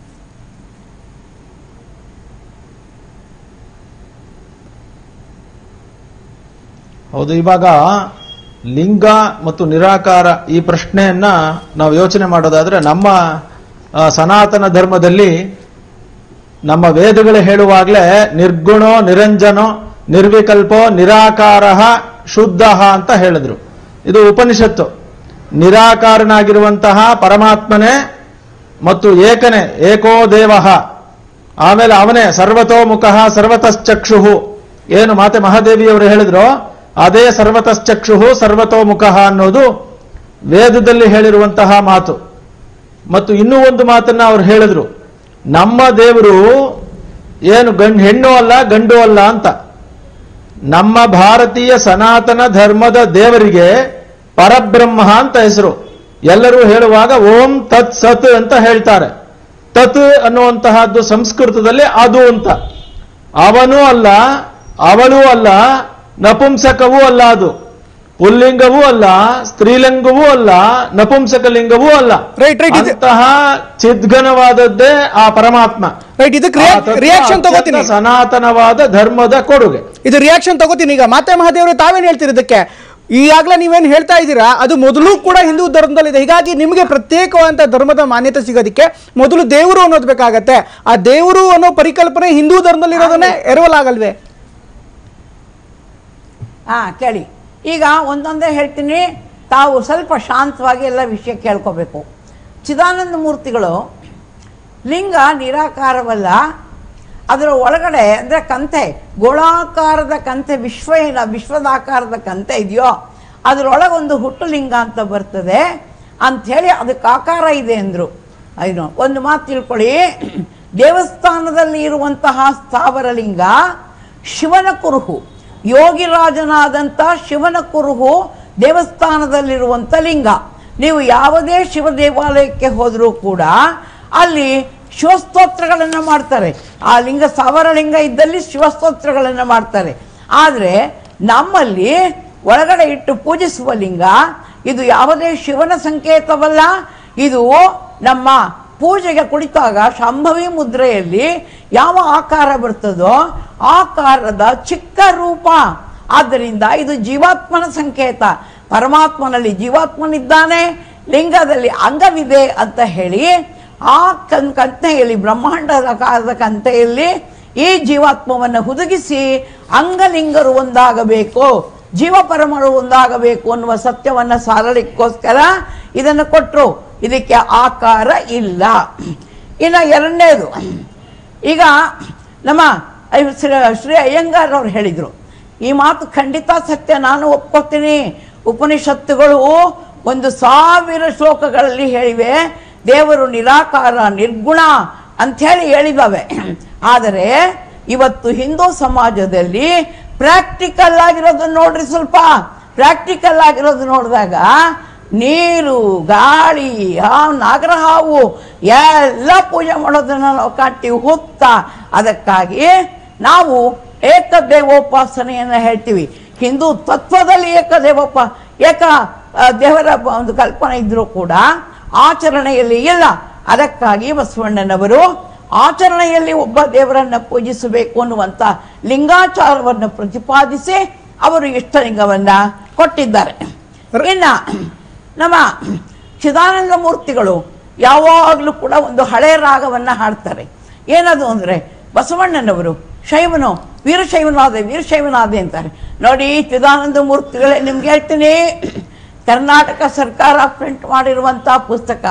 ಹೌದು ಇವಾಗ ಲಿಂಗ ಮತ್ತು ನಿರಾಕಾರ ಈ ಪ್ರಶ್ನೆಯನ್ನ ನಾವು ಯೋಚನೆ ಮಾಡೋದಾದ್ರೆ ನಮ್ಮ ಆ, ಸನಾತನ ಧರ್ಮದಲ್ಲಿ ನಮ್ಮ ವೇದಗಳು ಹೇಳುವಾಗಲೇ ನಿರ್ಗುಣೋ ನಿರಂಜನೋ ನಿರ್ವಿಕಲ್ಪೋ ನಿರಾಕಾರ ಶುದ್ಧ ಅಂತ ಹೇಳಿದ್ರು ಇದು ಉಪನಿಷತ್ತು ನಿರಾಕಾರನಾಗಿರುವಂತಹ ಪರಮಾತ್ಮನೇ ಮತ್ತು ಏಕನೇ ಏಕೋ ದೇವ ಆಮೇಲೆ ಅವನೇ ಸರ್ವತೋಮುಖ ಸರ್ವತಶ್ಚಕ್ಷು ಏನು ಮಾತೆ ಮಹಾದೇವಿಯವರು ಹೇಳಿದ್ರು ಅದೇ ಸರ್ವತಶ್ಚಕ್ಷು ಸರ್ವತೋಮುಖ ಅನ್ನೋದು ವೇದದಲ್ಲಿ ಹೇಳಿರುವಂತಹ ಮಾತು ಮತ್ತು ಇನ್ನೂ ಒಂದು ಮಾತನ್ನ ಅವ್ರು ಹೇಳಿದ್ರು ನಮ್ಮ ದೇವರು ಏನು ಗಂಡು ಹೆಣ್ಣು ಅಲ್ಲ ಗಂಡು ಅಲ್ಲ ಅಂತ ನಮ್ಮ ಭಾರತೀಯ ಸನಾತನ ಧರ್ಮದ ದೇವರಿಗೆ ಪರಬ್ರಹ್ಮ ಅಂತ ಹೆಸರು ಎಲ್ಲರೂ ಹೇಳುವಾಗ ಓಂ ತತ್ ಸತ್ ಅಂತ ಹೇಳ್ತಾರೆ ತತ್ ಅನ್ನುವಂತಹದ್ದು ಸಂಸ್ಕೃತದಲ್ಲಿ ಅದು ಅಂತ ಅವನು ಅಲ್ಲ ಅವಳು ಅಲ್ಲ ನಪುಂಸಕವೂ ಅಲ್ಲ ಅದು ಪುಲ್ಲಿಂಗವೂ ಅಲ್ಲ ಸ್ತ್ರೀಲಿಂಗವೂ ಅಲ್ಲ ನಪುಂಸಕ ಲಿಂಗವೂ ಅಲ್ಲ Right, right, ಇದು- ಅಂತಹ ಚಿದ್ಘನವಾದದ್ದೇ ಆ ಪರಮಾತ್ಮ ರೈಟ್ ಇದಕ್ಕೆ ಆ ತತ್ವ ರಿಯಾಕ್ಷನ್ ಅತ್ಯಂತ ತಗೋತೀನಿ ಸನಾತನವಾದ ಧರ್ಮದ ಕೊಡುಗೆ ಇದು ರಿಯಾಕ್ಷನ್ ತಗೋತೀನಿ ಈಗ ಮಾತೆ ಮಹಾದೇವರು ತಾವೇನು ಹೇಳ್ತೀರಿ ಇದಕ್ಕೆ ಈಗಾಗಲೇ ನೀವೇನು ಹೇಳ್ತಾ ಇದ್ದೀರಾ ಅದು ಮೊದಲು ಕೂಡ ಹಿಂದೂ ಧರ್ಮದಲ್ಲಿದೆ ಹೀಗಾಗಿ ನಿಮಗೆ ಪ್ರತ್ಯೇಕವಾದಂಥ ಧರ್ಮದ ಮಾನ್ಯತೆ ಸಿಗೋದಕ್ಕೆ ಮೊದಲು ದೇವರು ಅನ್ನೋದು ಬೇಕಾಗತ್ತೆ ಆ ದೇವರು ಅನ್ನೋ ಪರಿಕಲ್ಪನೆ ಹಿಂದೂ ಧರ್ಮದಲ್ಲಿ ಇರೋದನ್ನೇ ಎರವಲಾಗಲ್ವೇ ಹಾಂ ಕೇಳಿ ಈಗ ಒಂದೊಂದೇ ಹೇಳ್ತೀನಿ ತಾವು ಸ್ವಲ್ಪ ಶಾಂತವಾಗಿ ಎಲ್ಲ ವಿಷಯ ಕೇಳ್ಕೋಬೇಕು ಚಿದಾನಂದ ಮೂರ್ತಿಗಳು ಲಿಂಗ ನಿರಾಕಾರವಲ್ಲ ಅದರ ಒಳಗಡೆ ಅಂದರೆ ಕಂತೆ ಗೋಳಾಕಾರದ ಕಂತೆ ವಿಶ್ವ ಇಲ್ಲ ವಿಶ್ವದಾಕಾರದ ಕಂತೆ ಇದೆಯೋ ಅದರೊಳಗೆ ಒಂದು ಹುಟ್ಟು ಲಿಂಗ ಅಂತ ಬರ್ತದೆ ಅಂಥೇಳಿ ಅದಕ್ಕೆ ಆಕಾರ ಇದೆ ಅಂದರು ಏನು ಒಂದು ಮಾತು ತಿಳ್ಕೊಳ್ಳಿ ದೇವಸ್ಥಾನದಲ್ಲಿ ಇರುವಂತಹ ಸ್ಥಾವರ ಲಿಂಗ ಶಿವನ ಕುರುಹು ಯೋಗಿರಾಜನಾದಂಥ ಶಿವನ ಕುರುಹು ದೇವಸ್ಥಾನದಲ್ಲಿರುವಂಥ ಲಿಂಗ ನೀವು ಯಾವುದೇ ಶಿವ ದೇವಾಲಯಕ್ಕೆ ಹೋದರೂ ಕೂಡ ಅಲ್ಲಿ ಶಿವಸ್ತೋತ್ರಗಳನ್ನು ಮಾಡ್ತಾರೆ ಆ ಲಿಂಗ ಸಾವಿರ ಲಿಂಗ ಇದ್ದಲ್ಲಿ ಶಿವಸ್ತೋತ್ರಗಳನ್ನು ಮಾಡ್ತಾರೆ ಆದರೆ ನಮ್ಮಲ್ಲಿ ಒಳಗಡೆ ಇಟ್ಟು ಪೂಜಿಸುವ ಲಿಂಗ ಇದು ಯಾವುದೇ ಶಿವನ ಸಂಕೇತವಲ್ಲ ಇದು ನಮ್ಮ ಪೂಜೆಗೆ ಕುಳಿತಾಗ ಶಾಂಭವಿ ಮುದ್ರೆಯಲ್ಲಿ ಯಾವ ಆಕಾರ ಬರ್ತದೋ ಆಕಾರದ ಚಿಕ್ಕ ರೂಪ ಆದ್ದರಿಂದ ಇದು ಜೀವಾತ್ಮನ ಸಂಕೇತ ಪರಮಾತ್ಮನಲ್ಲಿ ಜೀವಾತ್ಮನಿದ್ದಾನೆ ಲಿಂಗದಲ್ಲಿ ಅಂಗವಿದೆ ಅಂತ ಹೇಳಿ ಆ ಕನ್ ಕಂತೆಯಲ್ಲಿ ಬ್ರಹ್ಮಾಂಡದ ಕಾಲದ ಕಂತೆಯಲ್ಲಿ ಈ ಜೀವಾತ್ಮವನ್ನು ಹುದುಗಿಸಿ ಅಂಗಲಿಂಗರು ಒಂದಾಗಬೇಕು ಜೀವಪರಮರು ಒಂದಾಗಬೇಕು ಅನ್ನುವ ಸತ್ಯವನ್ನು ಸಾರಲಿಕ್ಕೋಸ್ಕರ ಇದನ್ನು ಕೊಟ್ಟರು ಇದಕ್ಕೆ ಆಕಾರ ಇಲ್ಲ ಇನ್ನು ಎರಡನೇದು ಈಗ ನಮ್ಮ ಐ- ಶ್ರೀ- ಶ್ರೀ ಅಯ್ಯಂಗಾರ್ ಅವ್ರು ಹೇಳಿದರು ಈ ಮಾತು ಖಂಡಿತ ಸತ್ಯ ನಾನು ಒಪ್ಕೋತೀನಿ ಉಪನಿಷತ್ತುಗಳು ಒಂದು ಸಾವಿರ ಶ್ಲೋಕಗಳಲ್ಲಿ ಹೇಳಿವೆ ದೇವರು ನಿರಾಕಾರ ನಿರ್ಗುಣ ಅಂಥೇಳಿ ಹೇಳಿದಾವೆ ಆದರೆ ಇವತ್ತು ಹಿಂದೂ ಸಮಾಜದಲ್ಲಿ ಪ್ರಾಕ್ಟಿಕಲ್ ಆಗಿರೋದನ್ನ ನೋಡ್ರಿ ಸ್ವಲ್ಪ ಪ್ರಾಕ್ಟಿಕಲ್ ಆಗಿರೋದು ನೋಡಿದಾಗ ನೀರು ಗಾಳಿ ಹಾವು ನಾಗರ ಹಾವು ಎಲ್ಲ ಪೂಜೆ ಮಾಡೋದನ್ನ ನಾವು ಕಾಣ್ತೀವಿ ಹುತ್ತ ಅದಕ್ಕಾಗಿ ನಾವು ಏಕದೇವೋಪಾಸನೆಯನ್ನು ಹೇಳ್ತೀವಿ ಹಿಂದೂ ತತ್ವದಲ್ಲಿ ಏಕದೇವೋಪ ಏಕ ಆ, ದೇವರ ಬ- ಒಂದು ಕಲ್ಪನೆ ಇದ್ರೂ ಕೂಡ ಆಚರಣೆಯಲ್ಲಿ ಇಲ್ಲ ಅದಕ್ಕಾಗಿ ಬಸವಣ್ಣನವರು ಆಚರಣೆಯಲ್ಲಿ ಒಬ್ಬ ದೇವರನ್ನ ಪೂಜಿಸಬೇಕು ಅನ್ನುವಂಥ ಲಿಂಗಾಚಾರವನ್ನು ಪ್ರತಿಪಾದಿಸಿ ಅವರು ಇಷ್ಟಲಿಂಗವನ್ನ ಕೊಟ್ಟಿದ್ದಾರೆ ಇನ್ನ ನಮ್ಮ ಚಿದಾನಂದ ಮೂರ್ತಿಗಳು ಯಾವಾಗಲೂ ಕೂಡ ಒಂದು ಹಳೆ ರಾಗವನ್ನ ಹಾಡ್ತಾರೆ ಏನದು ಅಂದ್ರೆ ಬಸವಣ್ಣನವರು ಶೈವನು ವೀರಶೈವನಾದೆ ವೀರಶೈವನಾದೆ ಅಂತಾರೆ ನೋಡಿ ಚಿದಾನಂದ ಮೂರ್ತಿಗಳೇ ನಿಮ್ಗೆ ಹೇಳ್ತೀನಿ ಕರ್ನಾಟಕ ಸರ್ಕಾರ ಪ್ರಿಂಟ್ ಮಾಡಿರುವಂಥ ಪುಸ್ತಕ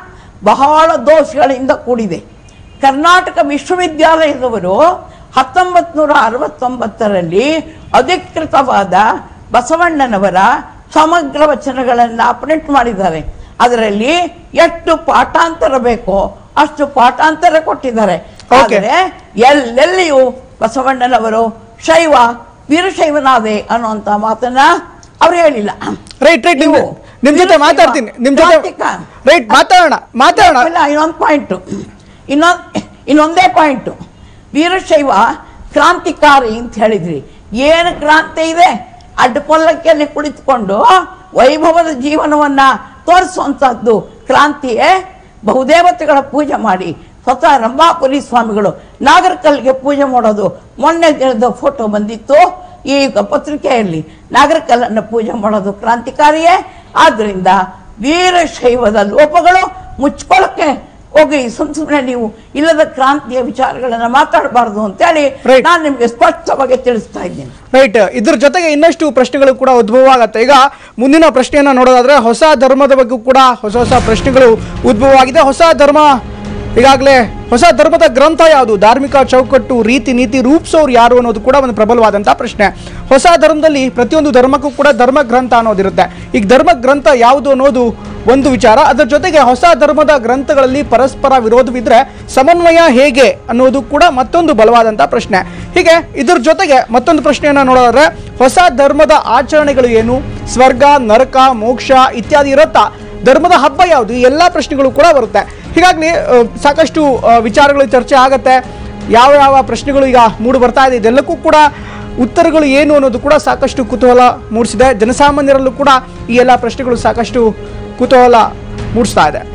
ಬಹಳ ದೋಷಗಳಿಂದ ಕೂಡಿದೆ ಕರ್ನಾಟಕ ವಿಶ್ವವಿದ್ಯಾಲಯದವರು ಹತ್ತೊಂಬತ್ತು ನೂರ ಅರವತ್ತೊಂಬತ್ತರಲ್ಲಿ ಅಧಿಕೃತವಾದ ಬಸವಣ್ಣನವರ ಸಮಗ್ರ ವಚನಗಳನ್ನು ಪ್ರಿಂಟ್ ಮಾಡಿದ್ದಾರೆ ಅದರಲ್ಲಿ ಎಷ್ಟು ಪಾಠಾಂತರ ಬೇಕೋ ಅಷ್ಟು ಪಾಠಾಂತರ ಕೊಟ್ಟಿದ್ದಾರೆ Okay. ಆದರೆ ಎಲ್ಲೆಲ್ಲಿಯೂ ಬಸವಣ್ಣನವರು ಶೈವ ವೀರಶೈವನಾದೆ ಅನ್ನುವಂಥ ಮಾತನ್ನ ಅವ್ರು ಹೇಳಿಲ್ಲ ರೈಟ್ ರೈಟ್ ನಿಮ್ ನೀವು ನಿಮ್ ಜೊತೆ ವೀರಶೈವ, ಮಾತಾಡ್ತೀನಿ ನಿಮ್ ಜೊತೆ ಕ್ರಾಂತಿಕ. ರೈಟ್ ಮಾತಾಡೋಣ ಮಾತಾಡೋಣ ಇಲ್ಲ ಇನ್ನೊಂದು ಪಾಯಿಂಟು ಇನ್ನೊಂದು ಇನ್ನೊಂದೇ ಪಾಯಿಂಟು ವೀರಶೈವ ಕ್ರಾಂತಿಕಾರಿ ಅಂತ ಹೇಳಿದ್ರಿ ಏನು ಕ್ರಾಂತಿ ಇದೆ ಅಡ್ಡಪಲ್ಲಕ್ಕಿಯಲ್ಲಿ ಕುಳಿತುಕೊಂಡು ವೈಭವದ ಜೀವನವನ್ನ ತೋರಿಸುವಂಥದ್ದು ಕ್ರಾಂತಿಯೇ ಬಹುದೇವತೆಗಳ ಪೂಜೆ ಮಾಡಿ ಸ್ವತಃ ರಂಭಾಪುರಿ ಸ್ವಾಮಿಗಳು ನಾಗರಕಲ್ಗೆ ಪೂಜೆ ಮಾಡೋದು ಮೊನ್ನೆ ದಿನದ ಫೋಟೋ ಬಂದಿತ್ತು ಈ ಪತ್ರಿಕೆಯಲ್ಲಿ ನಾಗರಕಲ್ಲನ್ನು ಪೂಜೆ ಮಾಡೋದು ಕ್ರಾಂತಿಕಾರಿಯೇ ಆದ್ದರಿಂದ ವೀರಶೈವದ ಲೋಪಗಳು ಮುಚ್ಕೊಳ್ಳೋಕೆ ಹೋಗಿ ಸುಮ್ ಸುಮ್ಮನೆ ನೀವು ಇಲ್ಲದ ಕ್ರಾಂತಿಯ ವಿಚಾರಗಳನ್ನ ಮಾತಾಡಬಾರ್ದು ಅಂತೇಳಿ Right. ನಾನು ನಿಮಗೆ ಸ್ಪಷ್ಟವಾಗಿ ತಿಳಿಸ್ತಾ ಇದ್ದೀನಿ ರೈಟ್ ಇದ್ರ ಜೊತೆಗೆ ಇನ್ನಷ್ಟು ಪ್ರಶ್ನೆಗಳು ಕೂಡ ಉದ್ಭವ ಆಗತ್ತೆ ಈಗ ಮುಂದಿನ ಪ್ರಶ್ನೆಯನ್ನ ನೋಡೋದಾದ್ರೆ ಹೊಸ ಧರ್ಮದ ಬಗ್ಗೆ ಕೂಡ ಹೊಸ ಹೊಸ ಪ್ರಶ್ನೆಗಳು ಉದ್ಭವ ಆಗಿದೆ ಹೊಸ ಧರ್ಮ ಈಗಾಗಲೇ ಹೊಸ ಧರ್ಮದ ಗ್ರಂಥ ಯಾವುದು ಧಾರ್ಮಿಕ ಚೌಕಟ್ಟು ರೀತಿ ನೀತಿ ರೂಪಿಸೋರು ಯಾರು ಅನ್ನೋದು ಕೂಡ ಒಂದು ಪ್ರಬಲವಾದಂತಹ ಪ್ರಶ್ನೆ ಹೊಸ ಧರ್ಮದಲ್ಲಿ ಪ್ರತಿಯೊಂದು ಧರ್ಮಕ್ಕೂ ಕೂಡ ಧರ್ಮ ಗ್ರಂಥ ಅನ್ನೋದಿರುತ್ತೆ ಈಗ ಧರ್ಮ ಗ್ರಂಥ ಯಾವುದು ಅನ್ನೋದು ಒಂದು ವಿಚಾರ ಅದರ ಜೊತೆಗೆ ಹೊಸ ಧರ್ಮದ ಗ್ರಂಥಗಳಲ್ಲಿ ಪರಸ್ಪರ ವಿರೋಧವಿದ್ರೆ ಸಮನ್ವಯ ಹೇಗೆ ಅನ್ನೋದು ಕೂಡ ಮತ್ತೊಂದು ಬಲವಾದಂತಹ ಪ್ರಶ್ನೆ ಹೀಗೆ ಇದ್ರ ಜೊತೆಗೆ ಮತ್ತೊಂದು ಪ್ರಶ್ನೆಯನ್ನ ನೋಡೋದಾದ್ರೆ ಹೊಸ ಧರ್ಮದ ಆಚರಣೆಗಳು ಏನು ಸ್ವರ್ಗ ನರಕ ಮೋಕ್ಷ ಇತ್ಯಾದಿ ಇರುತ್ತಾ ಧರ್ಮದ ಹಬ್ಬ ಯಾವುದು ಈ ಎಲ್ಲ ಪ್ರಶ್ನೆಗಳು ಕೂಡ ಬರುತ್ತೆ ಹೀಗಾಗಿ ಆ, ಸಾಕಷ್ಟು ಆ, ವಿಚಾರಗಳು ಚರ್ಚೆ ಆಗತ್ತೆ ಯಾವ ಯಾವ ಪ್ರಶ್ನೆಗಳು ಈಗ ಮೂಡಿ ಬರ್ತಾ ಇದೆ ಇದೆಲ್ಲಕ್ಕೂ ಕೂಡ ಉತ್ತರಗಳು ಏನು ಅನ್ನೋದು ಕೂಡ ಸಾಕಷ್ಟು ಕುತೂಹಲ ಮೂಡಿಸಿದೆ ಜನಸಾಮಾನ್ಯರಲ್ಲೂ ಕೂಡ ಈ ಎಲ್ಲ ಪ್ರಶ್ನೆಗಳು ಸಾಕಷ್ಟು ಕುತೂಹಲ ಮೂಡಿಸ್ತಾ ಇದೆ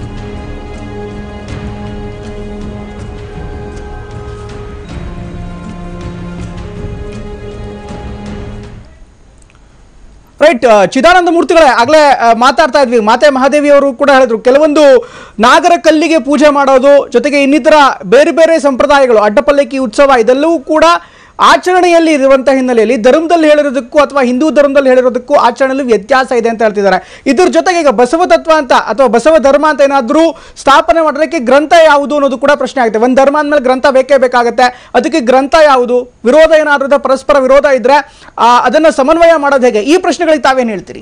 ರೈಟ್ ಚಿದಾನಂದ ಮೂರ್ತಿಗಳೇ ಆಗಲೇ ಮಾತಾಡ್ತಾ ಇದ್ವಿ ಮಾತೆ ಮಹಾದೇವಿ ಅವರು ಕೂಡ ಹೇಳಿದ್ರು ಕೆಲವೊಂದು ನಾಗರ ಕಲ್ಲಿಗೆ ಪೂಜೆ ಮಾಡೋದು ಜೊತೆಗೆ ಇನ್ನಿತರ ಬೇರೆ ಬೇರೆ ಸಂಪ್ರದಾಯಗಳು ಅಡ್ಡಪಲ್ಲಕ್ಕಿ ಉತ್ಸವ ಇದೆಲ್ಲವೂ ಕೂಡ ಆಚರಣೆಯಲ್ಲಿ ಇರುವಂತಹ ಹಿನ್ನೆಲೆಯಲ್ಲಿ ಧರ್ಮದಲ್ಲಿ ಹೇಳಿರೋದಕ್ಕೂ ಅಥವಾ ಹಿಂದೂ ಧರ್ಮದಲ್ಲಿ ಹೇಳಿರೋದಕ್ಕೂ ಆಚರಣೆಯಲ್ಲಿ ವ್ಯತ್ಯಾಸ ಇದೆ ಅಂತ ಹೇಳ್ತಿದ್ದಾರೆ ಇದ್ರ ಜೊತೆಗೆ ಈಗ ಬಸವ ತತ್ವ ಅಂತ ಅಥವಾ ಬಸವ ಧರ್ಮ ಅಂತ ಏನಾದರೂ ಸ್ಥಾಪನೆ ಮಾಡೋದಕ್ಕೆ ಗ್ರಂಥ ಯಾವುದು ಅನ್ನೋದು ಕೂಡ ಪ್ರಶ್ನೆ ಆಗುತ್ತೆ ಒಂದು ಧರ್ಮ ಅಂದಮೇಲೆ ಗ್ರಂಥ ಬೇಕೇ ಬೇಕಾಗುತ್ತೆ ಅದಕ್ಕೆ ಗ್ರಂಥ ಯಾವುದು ವಿರೋಧ ಏನಾದ್ರೂ ಇದೆ, ಪರಸ್ಪರ ವಿರೋಧ ಇದ್ರೆ ಆ, ಅದನ್ನ ಸಮನ್ವಯ ಮಾಡೋದು ಹೇಗೆ ಈ ಪ್ರಶ್ನೆಗಳಿಗೆ ತಾವೇನು ಹೇಳ್ತೀರಿ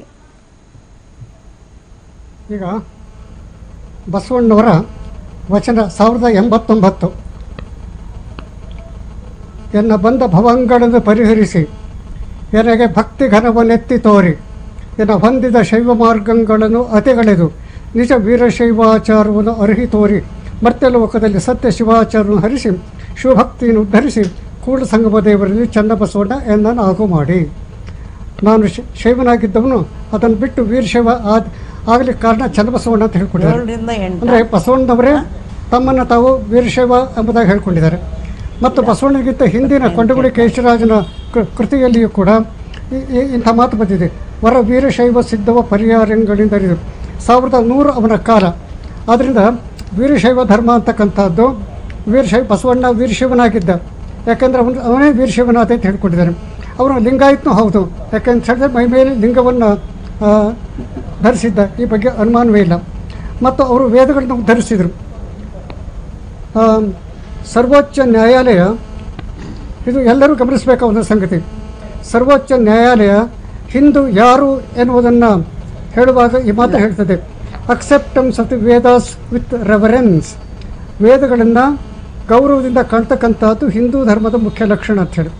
ಈಗ ಬಸವಣ್ಣವರ ವಚನ ಸಾವಿರದ ಎಂಬತ್ತೊಂಬತ್ತು ಎನ್ನ ಬಂದ ಭವಂಗಳನ್ನು ಪರಿಹರಿಸಿ ಎನಗೆ ಭಕ್ತಿ ಘನವನ್ನೆತ್ತಿ ತೋರಿ ಎನ ಹೊಂದಿದ ಶೈವ ಮಾರ್ಗಗಳನ್ನು ಅತಿಗಳೆದು ನಿಜ ವೀರಶೈವಾಚಾರವನ್ನು ಅರ್ಹಿ ತೋರಿ ಮರ್ತ್ಯಲೋಕದಲ್ಲಿ ಸತ್ಯ ಶಿವಾಚಾರವನ್ನು ಹರಿಸಿ ಶಿವಭಕ್ತಿಯನ್ನು ಉದ್ಧರಿಸಿ ಕೂಡ ಸಂಗಮ ದೇವರಲ್ಲಿ ಚನ್ನಬಸವಣ್ಣ ಎನ್ನನ್ನು ಆಗು ಮಾಡಿ ನಾನು ಶೈ- ಶೈವನಾಗಿದ್ದವನು ಅದನ್ನು ಬಿಟ್ಟು ವೀರಶೈವ ಆದ ಆಗಲಿಕ್ಕೆ ಕಾರಣ ಚನ್ನಬಸವಣ್ಣ ಅಂತ ಹೇಳ್ಕೊಂಡಿದ್ದಾರೆ ಏಳರಿಂದ ಎಂಟು ಅಂದರೆ ಬಸವಣ್ಣನವರೇ ತಮ್ಮನ್ನು ತಾವು ವೀರಶೈವ ಎಂಬುದಾಗಿ ಹೇಳ್ಕೊಂಡಿದ್ದಾರೆ ಮತ್ತು ಬಸವಣ್ಣಗಿಂತ ಹಿಂದಿನ ಕೊಂಡಗುಡಿ ಕೇಶರಾಜನ ಕೃ- ಕೃತಿಯಲ್ಲಿಯೂ ಕೂಡ ಈ- ಈ- ಇಂಥ ಮಾತು ಬಂದಿದೆ ವರ ವೀರಶೈವ ಸಿದ್ಧವ ಪರಿಹಾರಗಳಿಂದರಿದು ಸಾವಿರದ ನೂರು ಅವನ ಕಾಲ ಆದ್ದರಿಂದ ವೀರಶೈವ ಧರ್ಮ ಅಂತಕ್ಕಂಥದ್ದು ವೀರಶೈವ ಬಸವಣ್ಣ ವೀರಶೈವನಾಗಿದ್ದ ಯಾಕೆಂದರೆ ಅವನು ಅವನೇ ವೀರಶೈವನಾಥ ಅಂತ ಹೇಳ್ಕೊಂಡಿದ್ದಾನೆ ಅವನು ಲಿಂಗಾಯತ್ನೂ ಹೌದು ಯಾಕೆಂತ ಹೇಳಿದ್ರೆ ಮೈ ಮೇಲೆ ಲಿಂಗವನ್ನು ಆ, ಧರಿಸಿದ್ದ ಈ ಬಗ್ಗೆ ಅನುಮಾನವೇ ಇಲ್ಲ ಮತ್ತು ಅವರು ವೇದಗಳನ್ನು ಉದ್ಧರಿಸಿದರು ಆ, ಸರ್ವೋಚ್ಚ ನ್ಯಾಯಾಲಯ ಇದು ಎಲ್ಲರೂ ಗಮನಿಸಬೇಕಾದ ಸಂಗತಿ ಸರ್ವೋಚ್ಚ ನ್ಯಾಯಾಲಯ ಹಿಂದೂ ಯಾರು ಎನ್ನುವುದನ್ನು ಹೇಳುವಾಗ ಈ ಮಾತು ಹೇಳ್ತದೆ acceptance of the Vedas with reverence ವೇದಗಳನ್ನು ಗೌರವದಿಂದ ಕಾಣ್ತಕ್ಕಂಥದ್ದು ಹಿಂದೂ ಧರ್ಮದ ಮುಖ್ಯ ಲಕ್ಷಣ ಅಂತ ಹೇಳಿ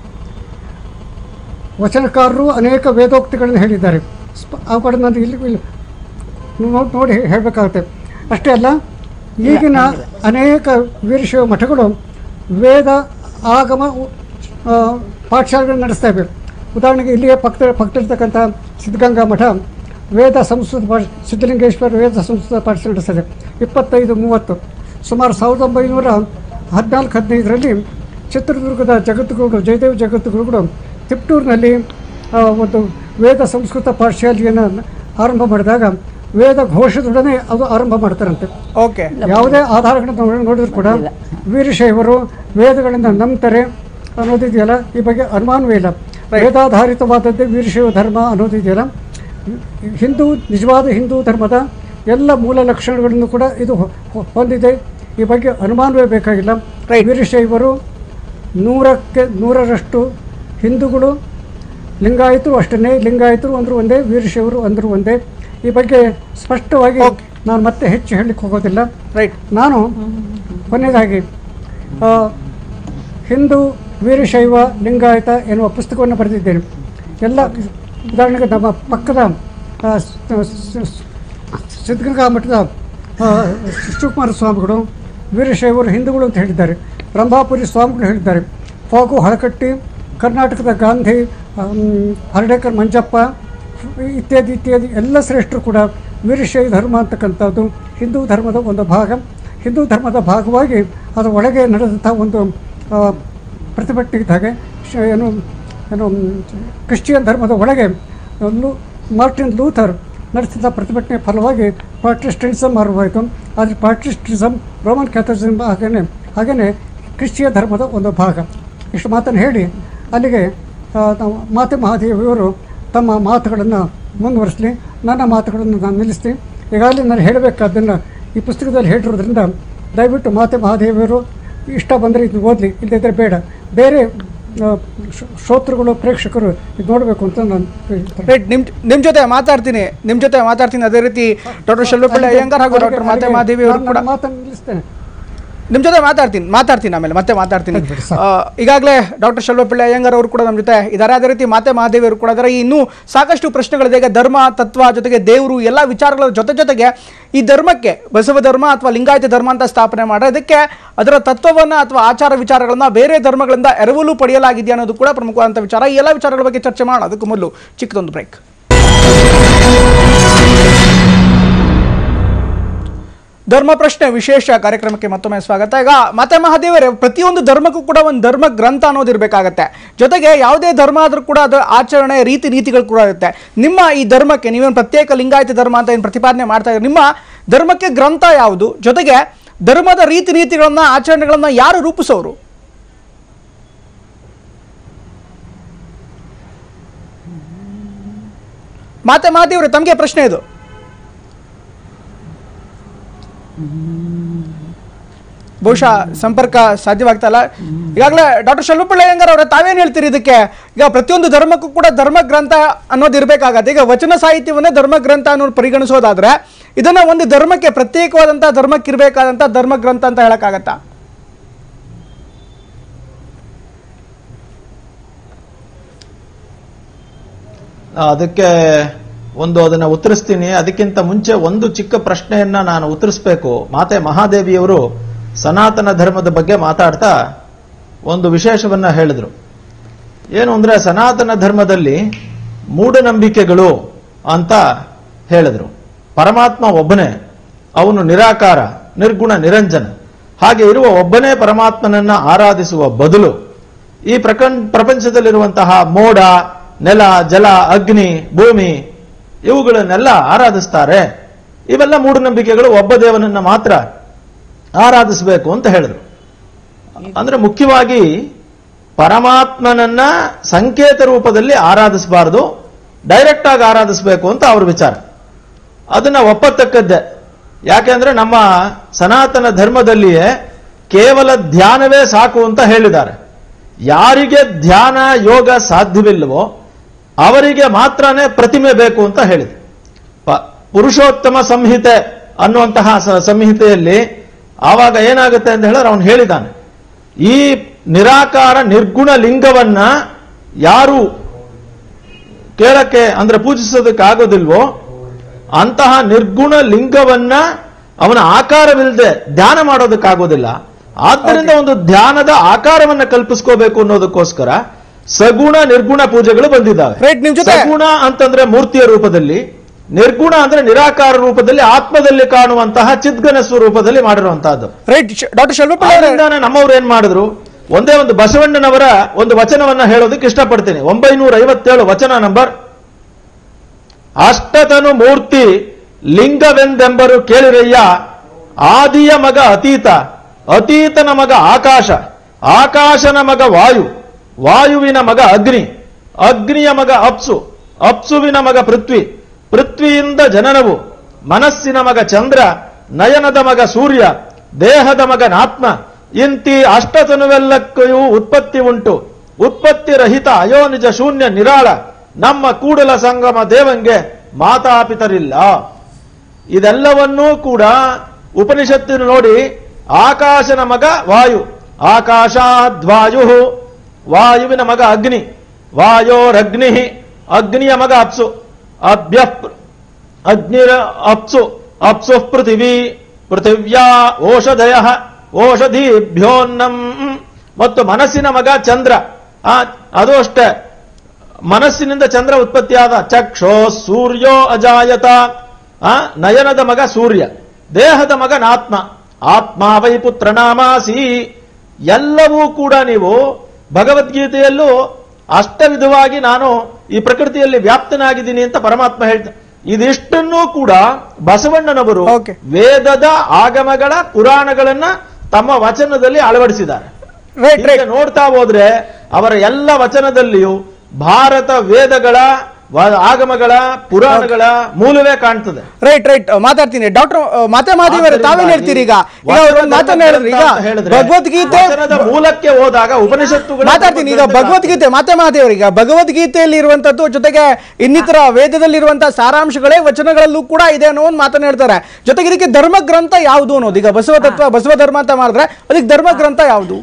ವಚನಕಾರರು ಅನೇಕ ವೇದೋಕ್ತಿಗಳನ್ನು ಹೇಳಿದ್ದಾರೆ ಸ್ಪ- ಅವುಗಳನ್ನು ನಾನು ಇಲ್ಲಿ ಇಲ್ಲಿ ನೋಡಿ ನೋಡಿ ಹೇಳಬೇಕಾಗುತ್ತೆ ಅಷ್ಟೇ ಅಲ್ಲ ಈಗಿನ ಅನೇಕ ವೀರಶೈವ ಮಠಗಳು ವೇದ ಆಗಮ ಆ, ಪಾಠಶಾಲೆಗಳನ್ನು ನಡೆಸ್ತಾ ಇವೆ ಉದಾಹರಣೆಗೆ ಇಲ್ಲಿಯೇ ಪಕ್ಕ ಪಕ್ಕದಲ್ಲಿರ್ತಕ್ಕಂಥ ಸಿದ್ಧಗಂಗಾ ಮಠ ವೇದ ಸಂಸ್ಕೃತ ಪಾಠ ಸಿದ್ಧಲಿಂಗೇಶ್ವರ ವೇದ ಸಂಸ್ಕೃತ ಪಾಠಶಾಲೆ ನಡೆಸ್ತದೆ ಇಪ್ಪತ್ತೈದು ಮೂವತ್ತು ಸುಮಾರು ಸಾವಿರದ ಒಂಬೈನೂರ ಹದಿನಾಲ್ಕು ಹದಿನೈದರಲ್ಲಿ ಚಿತ್ರದುರ್ಗದ ಜಗದ್ಗುರುಗಳು ಜಯದೇವ ಜಗದ್ಗುರುಗಳು ತಿಪ್ಟೂರಿನಲ್ಲಿ ಆ, ಒಂದು ವೇದ ಸಂಸ್ಕೃತ ಪಾಠಶಾಲೆಯನ್ನು ಆರಂಭ ಮಾಡಿದಾಗ ವೇದ ಘೋಷದೊಡನೆ ಅದು ಆರಂಭ ಮಾಡ್ತಾರಂತೆ ಓಕೆ ಯಾವುದೇ ಆಧಾರಗಳನ್ನು ನಾವು ನೋಡಿದ್ರು ಕೂಡ ವೀರಶೈವರು ವೇದಗಳನ್ನು ನಂಬ್ತಾರೆ ಅನ್ನೋದಿದೆಯಲ್ಲ ಈ ಬಗ್ಗೆ ಅನುಮಾನವೇ ಇಲ್ಲ ವೇದಾಧಾರಿತವಾದದ್ದೇ ವೀರಶೈವ ಧರ್ಮ ಅನ್ನೋದಿದೆಯಲ್ಲ ಹಿಂದೂ ನಿಜವಾದ ಹಿಂದೂ ಧರ್ಮದ ಎಲ್ಲ ಮೂಲ ಲಕ್ಷಣಗಳನ್ನು ಕೂಡ ಇದು ಹೊ- ಹೊ- ಹೊಂದಿದೆ ಈ ಬಗ್ಗೆ ಅನುಮಾನವೇ ಬೇಕಾಗಿಲ್ಲ ವೀರಶೈವರು ನೂರಕ್ಕೆ ನೂರರಷ್ಟು ಹಿಂದೂಗಳು ಲಿಂಗಾಯತರು ಅಷ್ಟೇ ಲಿಂಗಾಯತರು ಅಂದರೂ ಒಂದೇ ವೀರಶೈವರು ಅಂದರೂ ಒಂದೇ ಈ ಬಗ್ಗೆ ಸ್ಪಷ್ಟವಾಗಿ ನಾನು ಮತ್ತೆ ಹೆಚ್ಚು ಹೇಳಲಿಕ್ಕೆ ಹೋಗೋದಿಲ್ಲ ರೈಟ್ ನಾನು ಕೊನೆಯದಾಗಿ ಆ, ಹಿಂದೂ ವೀರಶೈವ ಲಿಂಗಾಯತ ಎನ್ನುವ ಪುಸ್ತಕವನ್ನು ಬರೆದಿದ್ದೇನೆ ಎಲ್ಲ ಉದಾಹರಣೆಗೆ ನಮ್ಮ ಪಕ್ಕದ ಆ, ಸ- ಸ- ಸ- ಸಿದ್ಧಗಂಗಾ ಮಠದ ಆ, ಶಿವಕುಮಾರ ಸ್ವಾಮಿಗಳು ವೀರಶೈವರು ಹಿಂದೂಗಳು ಅಂತ ಹೇಳಿದ್ದಾರೆ ರಂಭಾಪುರಿ ಸ್ವಾಮಿಗಳು ಹೇಳಿದ್ದಾರೆ ಫಾಗು ಹಳಕಟ್ಟಿ ಕರ್ನಾಟಕದ ಗಾಂಧಿ ಆಮ್, ಹರ್ಡೇಕರ್ ಮಂಜಪ್ಪ ಇತ್ಯಾದಿ ಇತ್ಯಾದಿ ಎಲ್ಲ ಶ್ರೇಷ್ಠರು ಕೂಡ ವೀರಶೈವ ಧರ್ಮ ಅಂತಕ್ಕಂಥದ್ದು ಹಿಂದೂ ಧರ್ಮದ ಒಂದು ಭಾಗ ಹಿಂದೂ ಧರ್ಮದ ಭಾಗವಾಗಿ ಅದರ ಒಳಗೆ ನಡೆದಂಥ ಒಂದು ಆ, ಪ್ರತಿಭಟನೆ ಇದ್ದ ಹಾಗೆ ಶ- ಏನು ಏನು ಮ್, ಕ್ರಿಶ್ಚಿಯನ್ ಧರ್ಮದ ಒಳಗೆ ಲೂ ಮಾರ್ಟಿನ್ ಲೂಥರ್ ನಡೆಸಿದ ಪ್ರತಿಭಟನೆ ಫಲವಾಗಿ ಪ್ರಾಟೆಸ್ಟೆಂಟಿಸಮ್ ಆರಂಭವಾಯಿತು ಆದರೆ ಪ್ರಾಟೆಸ್ಟಿಸಮ್ ರೋಮನ್ ಕ್ಯಾಥಲಿಸಮ್ ಹಾಗೆಯೇ ಹಾಗೆಯೇ ಕ್ರಿಶ್ಚಿಯ ಧರ್ಮದ ಒಂದು ಭಾಗ ಇಷ್ಟು ಮಾತನ್ನು ಹೇಳಿ ಅಲ್ಲಿಗೆ ಆ, ನಾವು ಮಾತೆ ಮಹಾದೇವಿಯವರು ತಮ್ಮ ಮಾತುಗಳನ್ನು ಮುಂದುವರಿಸಲಿ ನನ್ನ ಮಾತುಗಳನ್ನು ನಾನು ನಿಲ್ಲಿಸ್ತೀನಿ ಈಗಾಗಲೇ ನಾನು ಹೇಳಬೇಕಾದ್ದನ್ನು ಈ ಪುಸ್ತಕದಲ್ಲಿ ಹೇಳಿರೋದ್ರಿಂದ ದಯವಿಟ್ಟು ಮಾತೆ ಮಹಾದೇವಿಯವರು ಇಷ್ಟ ಬಂದರೆ ಇದು ಓದಲಿ ಇಲ್ಲದಿದ್ದರೆ ಬೇಡ ಬೇರೆ ಆ, ಶ್ರೋ- ಶ್ರೋತೃಗಳು ಪ್ರೇಕ್ಷಕರು ಇದು ನೋಡಬೇಕು ಅಂತ ನಾನು ಹೇಳ್ತೇನೆ. ರೈಟ್ ನಿಮ್ ನಿಮ್ ಜೊತೆ ಮಾತಾಡ್ತೀನಿ ನಿಮ್ ಜೊತೆ ಮಾತಾಡ್ತೀನಿ ಅದೇ ರೀತಿ ಡಾಕ್ಟರ್ ಶೆಲ್ವಪಳ್ಳಿ ಅಯ್ಯಂಗಾರ್ ಹಾಗೂ ಡಾಕ್ಟರ್ ಮಾತೆ ಅಲ್ಲಿಗೆ ಮಹಾದೇವಿ ಅವರು ನಾನು ಕೂಡ ನನ್ನ ಮಾತನ್ನು ನಿಲ್ಲಿಸ್ತೇನೆ ನಿಮ್ ಜೊತೆ ಮಾತಾಡ್ತೀನಿ ಮಾತಾಡ್ತೀನಿ ಆಮೇಲೆ ಮತ್ತೆ ಮಾತಾಡ್ತೀನಿ ಸರಿ, ಸಾಕು. ಆ, ಈಗಾಗಲೇ ಡಾಕ್ಟರ್ ಶೆಲ್ವಪಳ್ಳಿ ಅಯ್ಯಂಗಾರ್ ಅವರು ಕೂಡ ನಮ್ಮ ಜೊತೆ ಇದ್ದಾರೆ ಅದೇ ರೀತಿ ಮಾತೆ ಮಹಾದೇವಿ ಅವರು ಕೂಡ ಇದ್ದಾರೆ ಇನ್ನೂ ಸಾಕಷ್ಟು ಪ್ರಶ್ನೆಗಳಿದೆ ಈಗ ಧರ್ಮ ತತ್ವ ಜೊತೆಗೆ ದೇವರು ಎಲ್ಲ ವಿಚಾರಗಳ ಜೊತೆ ಜೊತೆಗೆ ಈ ಧರ್ಮಕ್ಕೆ ಬಸವ ಧರ್ಮ ಅಥವಾ ಲಿಂಗಾಯತ ಧರ್ಮ ಅಂತ ಸ್ಥಾಪನೆ ಮಾಡಿ ಅದಕ್ಕೆ ಅದರ ತತ್ವವನ್ನ ಅಥವಾ ಆಚಾರ ವಿಚಾರಗಳನ್ನ ಬೇರೆ ಧರ್ಮಗಳಿಂದ ಎರವಲು ಪಡೆಯಲಾಗಿದೆಯಾ ಅನ್ನೋದು ಕೂಡ ಪ್ರಮುಖವಾದಂಥ ವಿಚಾರ ಈ ಎಲ್ಲ ವಿಚಾರಗಳ ಬಗ್ಗೆ ಚರ್ಚೆ ಮಾಡೋಣ ಅದಕ್ಕೂ ಮೊದಲು ಚಿಕ್ಕದೊಂದು ಬ್ರೇಕ್ ಧರ್ಮ ಪ್ರಶ್ನೆ ವಿಶೇಷ ಕಾರ್ಯಕ್ರಮಕ್ಕೆ ಮತ್ತೊಮ್ಮೆ ಸ್ವಾಗತ ಈಗ ಮತ್ತೆ ಮಹಾದೇವರೇ ಪ್ರತಿಯೊಂದು ಧರ್ಮಕ್ಕೂ ಕೂಡ ಒಂದು ಧರ್ಮ ಗ್ರಂಥ ಅನ್ನೋದು ಇರಬೇಕಾಗತ್ತೆ ಜೊತೆಗೆ ಯಾವುದೇ ಧರ್ಮ ಆದ್ರೂ ಕೂಡ ಅದರ ಆಚರಣೆ ರೀತಿ ನೀತಿಗಳು ಕೂಡ ಇರುತ್ತೆ ನಿಮ್ಮ ಈ ಧರ್ಮಕ್ಕೆ ನೀವೇನು ಪ್ರತ್ಯೇಕ ಲಿಂಗಾಯತ ಧರ್ಮ ಅಂತ ಏನು ಪ್ರತಿಪಾದನೆ ಮಾಡ್ತಾ ಇದ್ದೀರಿ ನಿಮ್ಮ ಧರ್ಮಕ್ಕೆ ಗ್ರಂಥ ಯಾವುದು ಜೊತೆಗೆ ಧರ್ಮದ ರೀತಿ ನೀತಿಗಳನ್ನ ಆಚರಣೆಗಳನ್ನ ಯಾರು ರೂಪಿಸೋರು ಮಾತೆ ಮಹಾದೇವ್ರೆ ತಮಗೆ ಪ್ರಶ್ನೆ ಇದು ಬಹುಶಃ ಸಂಪರ್ಕ ಸಾಧ್ಯವಾಗ್ತಾ ಇಲ್ಲ ಈಗಾಗಲೇ ಡಾಕ್ಟರ್ ಶಲ್ವಪಳ್ಳಿ ಅಯ್ಯಂಗಾರ್ ಅವರೇ ತಾವೇನು ಹೇಳ್ತೀರಿ ಇದಕ್ಕೆ ಈಗ ಪ್ರತಿಯೊಂದು ಧರ್ಮಕ್ಕೂ ಕೂಡ ಧರ್ಮ ಗ್ರಂಥ ಅನ್ನೋದು ಇರಬೇಕಾಗತ್ತೆ ಈಗ ವಚನ ಸಾಹಿತ್ಯವನ್ನೇ ಧರ್ಮ ಗ್ರಂಥ ಅನ್ನೋದು ಪರಿಗಣಿಸೋದಾದ್ರೆ ಇದನ್ನ ಒಂದು ಧರ್ಮಕ್ಕೆ ಪ್ರತ್ಯೇಕವಾದಂಥ ಧರ್ಮಕ್ಕೆ ಇರಬೇಕಾದಂಥ ಧರ್ಮ ಗ್ರಂಥ ಅಂತ ಹೇಳಕ್ಕಾಗತ್ತಾ ಆ, ಅದಕ್ಕೆ ಒಂದು ಅದನ್ನ ಉತ್ತರಿಸ್ತೀನಿ ಅದಕ್ಕಿಂತ ಮುಂಚೆ ಒಂದು ಚಿಕ್ಕ ಪ್ರಶ್ನೆಯನ್ನ ನಾನು ಉತ್ತರಿಸಬೇಕು ಮಾತೆ ಮಹಾದೇವಿಯವರು ಸನಾತನ ಧರ್ಮದ ಬಗ್ಗೆ ಮಾತಾಡ್ತಾ ಒಂದು ವಿಶೇಷವನ್ನ ಹೇಳಿದ್ರು ಏನು ಅಂದ್ರೆ ಸನಾತನ ಧರ್ಮದಲ್ಲಿ ಮೂಢನಂಬಿಕೆಗಳು ಅಂತ ಹೇಳಿದ್ರು ಪರಮಾತ್ಮ ಒಬ್ಬನೇ ಅವನು ನಿರಾಕಾರ ನಿರ್ಗುಣ ನಿರಂಜನ ಹಾಗೆ ಇರುವ ಒಬ್ಬನೇ ಪರಮಾತ್ಮನನ್ನ ಆರಾಧಿಸುವ ಬದಲು ಈ ಪ್ರಕಂ ಪ್ರಪಂಚದಲ್ಲಿರುವಂತಹ ಮೋಡ ನೆಲ ಜಲ ಅಗ್ನಿ ಭೂಮಿ ಇವುಗಳನ್ನೆಲ್ಲ ಆರಾಧಿಸ್ತಾರೆ ಇವೆಲ್ಲ ಮೂಢನಂಬಿಕೆಗಳು ಒಬ್ಬ ದೇವನನ್ನ ಮಾತ್ರ ಆರಾಧಿಸಬೇಕು ಅಂತ ಹೇಳಿದ್ರು ಅಂದ್ರೆ ಮುಖ್ಯವಾಗಿ ಪರಮಾತ್ಮನನ್ನ ಸಂಕೇತ ರೂಪದಲ್ಲಿ ಆರಾಧಿಸಬಾರದು ಡೈರೆಕ್ಟ್ ಆಗಿ ಆರಾಧಿಸಬೇಕು ಅಂತ ಅವ್ರ ವಿಚಾರ ಅದನ್ನ ಒಪ್ಪತಕ್ಕದ್ದೇ ಯಾಕೆಂದ್ರೆ ನಮ್ಮ ಸನಾತನ ಧರ್ಮದಲ್ಲಿಯೇ ಕೇವಲ ಧ್ಯಾನವೇ ಸಾಕು ಅಂತ ಹೇಳಿದ್ದಾರೆ ಯಾರಿಗೆ ಧ್ಯಾನ ಯೋಗ ಸಾಧ್ಯವಿಲ್ಲವೋ ಅವರಿಗೆ ಮಾತ್ರನೇ ಪ್ರತಿಮೆ ಬೇಕು ಅಂತ ಹೇಳಿದೆ ಪ- ಪುರುಷೋತ್ತಮ ಸಂಹಿತೆ ಅನ್ನುವಂತಹ ಸ- ಸಂಹಿತೆಯಲ್ಲಿ ಆವಾಗ ಏನಾಗುತ್ತೆ ಅಂತ ಹೇಳಿದ್ರೆ ಅವನು ಹೇಳಿದ್ದಾನೆ ಈ ನಿರಾಕಾರ ನಿರ್ಗುಣ ಲಿಂಗವನ್ನ ಯಾರು ಕೇಳಕ್ಕೆ ಅಂದ್ರೆ ಪೂಜಿಸೋದಕ್ಕೆ ಆಗೋದಿಲ್ವೋ ಅಂತಹ ನಿರ್ಗುಣ ಲಿಂಗವನ್ನ ಅವನ ಆಕಾರವಿಲ್ಲದೆ ಧ್ಯಾನ ಮಾಡೋದಕ್ಕಾಗೋದಿಲ್ಲ ಆದ್ದರಿಂದ ಒಂದು ಧ್ಯಾನದ ಆಕಾರವನ್ನ ಕಲ್ಪಿಸ್ಕೋಬೇಕು ಅನ್ನೋದಕ್ಕೋಸ್ಕರ ಸಗುಣ ನಿರ್ಗುಣ ಪೂಜೆಗಳು ಬಂದಿದ್ದಾವೆ Right, ನಿಮ್ ಜೊತೆ- ಸಗುಣ ಅಂತಂದ್ರೆ ಮೂರ್ತಿಯ ರೂಪದಲ್ಲಿ ನಿರ್ಗುಣ ಅಂದ್ರೆ ನಿರಾಕಾರ ರೂಪದಲ್ಲಿ ಆತ್ಮದಲ್ಲಿ ಕಾಣುವಂತಹ ಚಿದ್ಗನ ಸ್ವರೂಪದಲ್ಲಿ ಮಾಡಿರುವಂತಹದ್ದು ರೈಟ್ ಡಾಕ್ಟರ್ ಶಲ್ವಪ್ಪ ಅವರೇ ಆದ್ರಿಂದಾನೆ ನಮ್ಮವ್ರು ಏನ್ ಮಾಡಿದ್ರು ಒಂದೇ ಒಂದು ಬಸವಣ್ಣನವರ ಒಂದು ವಚನವನ್ನ ಹೇಳೋದಕ್ಕೆ ಇಷ್ಟಪಡ್ತೀನಿ ಒಂಬೈನೂರ ಐವತ್ತೇಳು ವಚನ ನಂಬರ್ ಅಷ್ಟತನು ಮೂರ್ತಿ ಲಿಂಗವೆಂದೆಂಬರು ಕೇಳಿರಯ್ಯ ಆದಿಯ ಮಗ ಅತೀತ ಅತೀತನ ಮಗ ಆಕಾಶ ಆಕಾಶನ ಮಗ ವಾಯು ವಾಯುವಿನ ಮಗ ಅಗ್ನಿ ಅಗ್ನಿಯ ಮಗ ಅಪ್ಸು ಅಪ್ಸುವಿನ ಮಗ ಪೃಥ್ವಿ ಪೃಥ್ವಿಯಿಂದ ಜನನವು ಮನಸ್ಸಿನ ಮಗ ಚಂದ್ರ ನಯನದ ಮಗ ಸೂರ್ಯ ದೇಹದ ಮಗನಾತ್ಮ ಇಂತಿ ಅಷ್ಟತನುವೆಲ್ಲಕ್ಕೂ ಉತ್ಪತ್ತಿ ಉಂಟು ಉತ್ಪತ್ತಿ ರಹಿತ ಅಯೋನಿಜ ಶೂನ್ಯ ನಿರಾಳ ನಮ್ಮ ಕೂಡಲ ಸಂಗಮ ದೇವಂಗೆ ಮಾತಾಪಿತರಿಲ್ಲ ಇದೆಲ್ಲವನ್ನೂ ಕೂಡ ಉಪನಿಷತ್ತಿನ ನೋಡಿ ಆಕಾಶನ ಮಗ ವಾಯು ಆಕಾಶಾದ್ವಾಯು ವಾಯುವಿನ ಮಗ ಅಗ್ನಿ ವಾಯೋರಗ್ನಿ ಅಗ್ನಿಯ ಮಗ ಅಪ್ಸು ಅಭ್ಯ ಅಗ್ನಿರ ಅಪ್ಸು ಅಪ್ಸು ಪೃಥಿವಿ ಪೃಥಿವ್ಯಾ ಓಷಧಯ ಓಷಧಿಭ್ಯೋನ್ನಂ ಮತ್ತು ಮನಸ್ಸಿನ ಮಗ ಚಂದ್ರ ಆ, ಅದು ಅಷ್ಟೇ ಮನಸ್ಸಿನಿಂದ ಚಂದ್ರ ಉತ್ಪತ್ತಿಯಾದ ಚಕ್ಷೋ ಸೂರ್ಯೋ ಅಜಾಯತ ಆ, ನಯನದ ಮಗ ಸೂರ್ಯ ದೇಹದ ಮಗನಾತ್ಮ ಆತ್ಮ ವೈ ಪುತ್ರನಾಮಾಸಿ ಎಲ್ಲವೂ ಕೂಡ ನೀವು ಭಗವದ್ಗೀತೆಯಲ್ಲೂ ಅಷ್ಟವಿಧವಾಗಿ ನಾನು ಈ ಪ್ರಕೃತಿಯಲ್ಲಿ ವ್ಯಾಪ್ತನಾಗಿದ್ದೀನಿ ಅಂತ ಪರಮಾತ್ಮ ಹೇಳ್ತ ಇದಿಷ್ಟನ್ನೂ ಕೂಡ ಬಸವಣ್ಣನವರು Okay. ವೇದದ ಆಗಮಗಳ ಪುರಾಣಗಳನ್ನ ತಮ್ಮ ವಚನದಲ್ಲಿ ಅಳವಡಿಸಿದ್ದಾರೆ ರೈಟ್ ಹೀಗೆ ರೈಟ್ ನೋಡ್ತಾ ಹೋದ್ರೆ ಅವರ ಎಲ್ಲ ವಚನದಲ್ಲಿಯೂ ಭಾರತ ವೇದಗಳ ವ- ಆಗಮಗಳ ಪುರಾಣಗಳ ಮೂಲವೇ ಕಾಣ್ತದೆ ರೈಟ್ ರೈಟ್ ಮಾತಾಡ್ತೀನಿ ಡಾಕ್ಟರ್ ಮಾತೆ ಮಾದೇವರೇ ತಾವೇನ್ ಹೇಳ್ತೀರಿ ಈಗ ಈಗ ಅವ್ರು ಒಂದು ಮಾತನ್ನ ಹೇಳಿದ್ರು ಈಗ ಅಂತ ಹೇಳಿದ್ರೆ ಭಗವದ್ಗೀತೆ ವಚನದ ಮೂಲಕ್ಕೆ ಹೋದಾಗ ಉಪನಿಷತ್ತುಗಳು ಮಾತಾಡ್ತೀನಿ ಈಗ ಭಗವದ್ಗೀತೆ ಮಾತೆ ಮಾದೇವರು ಈಗ ಭಗವದ್ಗೀತೆಯಲ್ಲಿ ಇರುವಂತದ್ದು ಜೊತೆಗೆ ಇನ್ನಿತರ ವೇದದಲ್ಲಿರುವಂತಹ ಸಾರಾಂಶಗಳೇ ವಚನಗಳಲ್ಲೂ ಕೂಡ ಇದೆ ಅನ್ನೋ ಒಂದು ಮಾತನ್ನ ಹೇಳ್ತಾರೆ ಜೊತೆಗೆ ಇದಕ್ಕೆ ಧರ್ಮ ಗ್ರಂಥ ಯಾವುದು ಅನ್ನೋದು ಈಗ ಬಸವ ತತ್ವ ಬಸವ ಧರ್ಮ ಅಂತ ಮಾಡಿದ್ರೆ ಅದಕ್ಕೆ ಧರ್ಮ ಗ್ರಂಥ ಯಾವುದು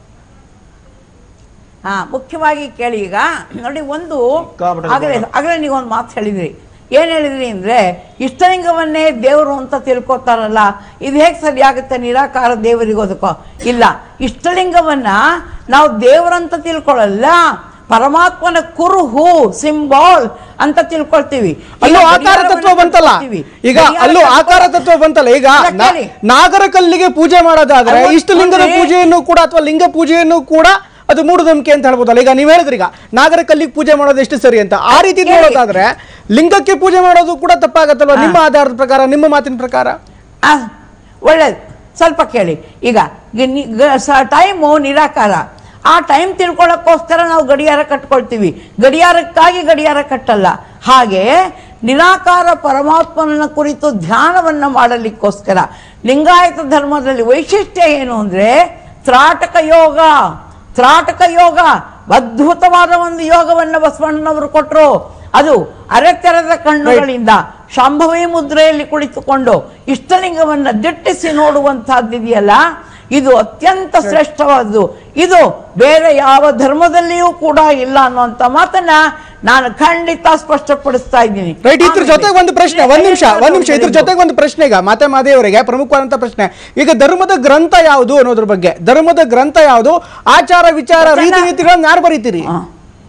ಹಾ ಮುಖ್ಯವಾಗಿ ಕೇಳಿ ಈಗ ನೋಡಿ ಒಂದು ಸಿಕ್ಕಾಪಟ್ಟೆ ಆಗಲೇ ಆಗಲೇ ನೀವು ಒಂದು ಮಾತು ಹೇಳಿದ್ರಿ ಏನ್ ಹೇಳಿದ್ರಿ ಅಂದ್ರೆ ಇಷ್ಟಲಿಂಗವನ್ನೇ ದೇವರು ಅಂತ ತಿಳ್ಕೊತಾರಲ್ಲ ಇದು ಹೇಗೆ ಸರಿ ಆಗುತ್ತೆ ನಿರಾಕಾರ ದೇವರಿಗೋದಕ್ಕೋ ಇಲ್ಲ ಇಷ್ಟಲಿಂಗವನ್ನ ನಾವು ದೇವರಂತ ತಿಳ್ಕೊಳ್ಳಲ್ಲ ಪರಮಾತ್ಮನ ಕುರುಹು ಸಿಂಬಾಲ್ ಅಂತ ತಿಳ್ಕೊಳ್ತೀವಿ ಅಲ್ಲೂ ಈಗ ಆಕಾರ ತತ್ವ ಗಡಿಯಾರವನ್ನ ಬಂತಲ್ಲ ತಿಳ್ಕೊಳ್ತೀವಿ. ಈಗ ಗಡಿಯಾರ ಅಲ್ಲೂ ತತ್ವ- ಆಕಾರ ತತ್ವ ಬಂತಲ್ಲ ಈಗ ಇಲ್ಲ, ನಾ- ಕೇಳಿ. ನಾಗರ ಕಲ್ಲಿಗೆ ಪೂಜೆ ಮಾಡೋದಾದ್ರೆ ಅಲ್ಲ, ಇಷ್ಟು ಲಿಂಗದ ಅಂದ್ರೆ- ಪೂಜೆಯನ್ನು ಕೂಡ ಅಥವಾ ಲಿಂಗ ಪೂಜೆಯನ್ನು ಕೂಡ ಅದು ಮೂಢನಂಬಿಕೆ ಅಂತ ಹೇಳ್ಬೋದಲ್ಲ ಈಗ ನೀವು ಹೇಳಿದ್ರಿ ಈಗ ನಾಗರ ಕಲ್ಲಿಗೆ ಪೂಜೆ ಮಾಡೋದು ಎಷ್ಟು ಸರಿ ಅಂತ ಆ ರೀತಿ ಕೇಳಿ. ನೋಡೋದಾದ್ರೆ ಲಿಂಗಕ್ಕೆ ಪೂಜೆ ಮಾಡೋದು ಕೂಡ ತಪ್ಪಾಗತ್ತಲ್ವಾ ನಿಮ್ಮ ಆಧಾರದ ಪ್ರಕಾರ ನಿಮ್ಮ ಮಾತಿನ ಪ್ರಕಾರ ಆ, ಒಳ್ಳೇದು ಸ್ವಲ್ಪ ಕೇಳಿ ಈಗ ಟೈಮು ನಿರಾಕಾರ ಆ ಟೈಮ್ ತಿಳ್ಕೊಳ್ಳೋಕ್ಕೋಸ್ಕರ ನಾವು ಗಡಿಯಾರ ಕಟ್ಕೊಳ್ತೀವಿ ಗಡಿಯಾರಕ್ಕಾಗಿ ಗಡಿಯಾರ ಕಟ್ಟಲ್ಲ ಹಾಗೆ ನಿರಾಕಾರ ಪರಮಾತ್ಮನ ಕುರಿತು ಧ್ಯಾನವನ್ನ ಮಾಡಲಿಕ್ಕೋಸ್ಕರ ಲಿಂಗಾಯತ ಧರ್ಮದಲ್ಲಿ ವೈಶಿಷ್ಟ್ಯ ಏನು ಅಂದ್ರೆ ತ್ರಾಟಕ ಯೋಗ ತ್ರಾಟಕ ಯೋಗ ಅದ್ಭುತವಾದ ಒಂದು ಯೋಗವನ್ನ ಬಸವಣ್ಣನವರು ಕೊಟ್ಟರು ಅದು ಅರೆತೆರೆದ ಕಣ್ಣುಗಳಿಂದ ಶಾಂಭವಿ ಮುದ್ರೆಯಲ್ಲಿ ಕುಳಿತುಕೊಂಡು ಇಷ್ಟಲಿಂಗವನ್ನ ದಿಟ್ಟಿಸಿ ನೋಡುವಂತಹದ್ದಿದೆಯಲ್ಲ ಇದು ಅತ್ಯಂತ ಶ್ರೇಷ್ಠವಾದ್ದು ಇದು ಬೇರೆ ಯಾವ ಧರ್ಮದಲ್ಲಿಯೂ ಕೂಡ ಇಲ್ಲ ಅನ್ನುವಂಥ ಮಾತನ್ನ ನಾನು ಖಂಡಿತ ಸ್ಪಷ್ಟಪಡಿಸ್ತಾ ಇದ್ದೀನಿ ರೈಟ್ ಇದ್ರ ಆಮೇಲೆ- ಜೊತೆಗೆ ಒಂದು ಪ್ರಶ್ನೆ ಒಂದ್ ನಿಮಿಷ ಒಂದ್ ನಿಮಿಷ ಇದ್ರ ಜೊತೆಗೆ ಒಂದು ಪ್ರಶ್ನೆ ಈಗ ಮಾತೆ ಮಾದೇವರಿಗೆ ಪ್ರಮುಖವಾದಂತ ಪ್ರಶ್ನೆ ಈಗ ಧರ್ಮದ ಗ್ರಂಥ ಯಾವುದು ಅನ್ನೋದ್ರ ಬಗ್ಗೆ ಧರ್ಮದ ಗ್ರಂಥ ಯಾವುದು ಆಚಾರ ವಿಚಾರ ವಚನ- ರೀತಿ ನೀತಿಗಳನ್ನ ಯಾರು ಬರೀತೀರಿ ಹಾ.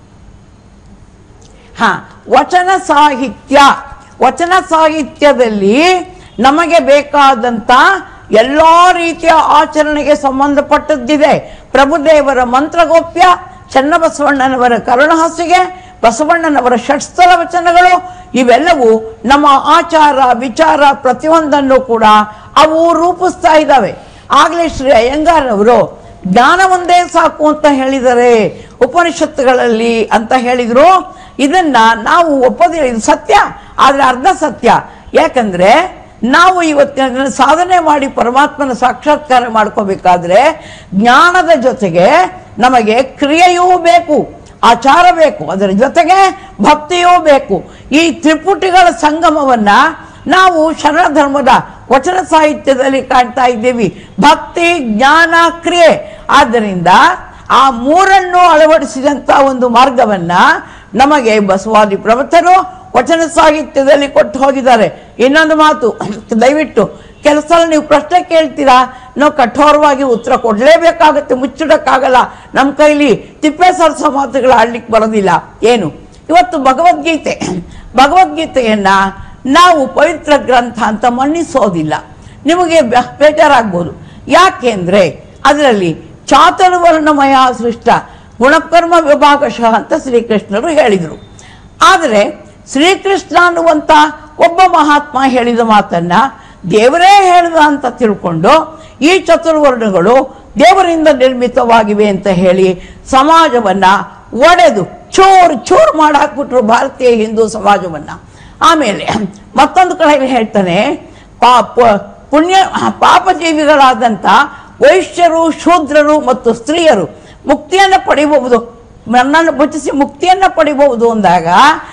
ಹಾ ವಚನ ಸಾಹಿತ್ಯ ವಚನ ಸಾಹಿತ್ಯದಲ್ಲಿ ನಮಗೆ ಬೇಕಾದಂತ ಎಲ್ಲಾ ರೀತಿಯ ಆಚರಣೆಗೆ ಸಂಬಂಧಪಟ್ಟದ್ದಿದೆ ಪ್ರಭುದೇವರ ಮಂತ್ರಗೋಪ್ಯ ಚನ್ನಬಸವಣ್ಣನವರ ಕರುಣಹಾಸಿಗೆ ಬಸವಣ್ಣನವರ ಷಟ್ಸ್ಥಲ ವಚನಗಳು ಇವೆಲ್ಲವೂ ನಮ್ಮ ಆಚಾರ ವಿಚಾರ ಪ್ರತಿಯೊಂದನ್ನು ಕೂಡ ಅವು ರೂಪಿಸ್ತಾ ಇದ್ದಾವೆ ಆಗ್ಲೇ ಶ್ರೀ ಅಯ್ಯಂಗಾರ್ ಅವರು ಜ್ಞಾನ ಒಂದೇ ಸಾಕು ಅಂತ ಹೇಳಿದರೆ ಉಪನಿಷತ್ತುಗಳಲ್ಲಿ ಅಂತ ಹೇಳಿದ್ರು ಇದನ್ನ ನಾವು ಒಪ್ಪೋದಿಲ್ಲ ಇದು ಸತ್ಯ ಆದ್ರೆ ಅರ್ಧ ಸತ್ಯ ಯಾಕಂದ್ರೆ ನಾವು ಇವತ್ತಿನ ಸಾಧನೆ ಮಾಡಿ ಪರಮಾತ್ಮನ ಸಾಕ್ಷಾತ್ಕಾರ ಮಾಡ್ಕೋಬೇಕಾದ್ರೆ ಜ್ಞಾನದ ಜೊತೆಗೆ ನಮಗೆ ಕ್ರಿಯೆಯೂ ಬೇಕು ಆಚಾರ ಬೇಕು ಅದರ ಜೊತೆಗೆ ಭಕ್ತಿಯೂ ಬೇಕು ಈ ತ್ರಿಪುಟಿಗಳ ಸಂಗಮವನ್ನ ನಾವು ಶರಣ ಧರ್ಮದ ವಚನ ಸಾಹಿತ್ಯದಲ್ಲಿ ಕಾಣ್ತಾ ಇದ್ದೀವಿ ಭಕ್ತಿ ಜ್ಞಾನ ಕ್ರಿಯೆ ಆದ್ದರಿಂದ ಆ ಮೂರನ್ನು ಅಳವಡಿಸಿದಂತ ಒಂದು ಮಾರ್ಗವನ್ನ ನಮಗೆ ಬಸವಾದಿ ಪ್ರವರ್ತರು ವಚನ ಸಾಹಿತ್ಯದಲ್ಲಿ ಕೊಟ್ಟು ಹೋಗಿದ್ದಾರೆ ಇನ್ನೊಂದು ಮಾತು ದಯವಿಟ್ಟು ಕೆಲಸ ನೀವು ಪ್ರಶ್ನೆ ಕೇಳ್ತೀರಾ ನಾವು ಕಠೋರವಾಗಿ ಉತ್ತರ ಕೊಡ್ಲೇಬೇಕಾಗತ್ತೆ ಮುಚ್ಚಿಡಕ್ಕಾಗಲ್ಲ ನಮ್ಮ ಕೈಲಿ ತಿಪ್ಪೆ ಸರಸ ಮಾತುಗಳು ಆಡ್ಲಿಕ್ಕೆ ಬರೋದಿಲ್ಲ ಏನು ಇವತ್ತು ಭಗವದ್ಗೀತೆ ಭಗವದ್ಗೀತೆಯನ್ನ ನಾವು ಪವಿತ್ರ ಗ್ರಂಥ ಅಂತ ಮನ್ನಿಸೋದಿಲ್ಲ ನಿಮಗೆ ಬೆ- ಬೇಜಾರಾಗ್ಬೋದು ಯಾಕೆಂದ್ರೆ ಅದರಲ್ಲಿ ಚಾತುರ್ವರ್ಣಮಯ ಸೃಷ್ಟ ಗುಣಕರ್ಮ ವಿಭಾಗಶಃ ಅಂತ ಶ್ರೀಕೃಷ್ಣರು ಹೇಳಿದರು ಆದರೆ ಶ್ರೀಕೃಷ್ಣ ಅನ್ನುವಂತ ಒಬ್ಬ ಮಹಾತ್ಮ ಹೇಳಿದ ಮಾತನ್ನ ದೇವರೇ ಹೇಳಿದ ಅಂತ ತಿಳ್ಕೊಂಡು ಈ ಚತುರ್ವರ್ಣಗಳು ದೇವರಿಂದ ನಿರ್ಮಿತವಾಗಿವೆ ಅಂತ ಹೇಳಿ ಸಮಾಜವನ್ನ ಒಡೆದು ಚೂರು ಚೂರು ಮಾಡಾಕ್ಬಿಟ್ರು ಭಾರತೀಯ ಹಿಂದೂ ಸಮಾಜವನ್ನ ಆಮೇಲೆ ಮತ್ತೊಂದು ಕಡೆ ಹೇಳ್ತಾನೆ ಪಾಪ ಪುಣ್ಯ ಪಾಪಜೀವಿಗಳಾದಂಥ ವೈಶ್ಯರು ಶೂದ್ರರು ಮತ್ತು ಸ್ತ್ರೀಯರು ಮುಕ್ತಿಯನ್ನು ಪಡಿಬಹುದು ನನ್ನನ್ನು ಬಚಿಸಿ ಮುಕ್ತಿಯನ್ನ ಪಡಿಬಹುದು ಅಂದಾಗ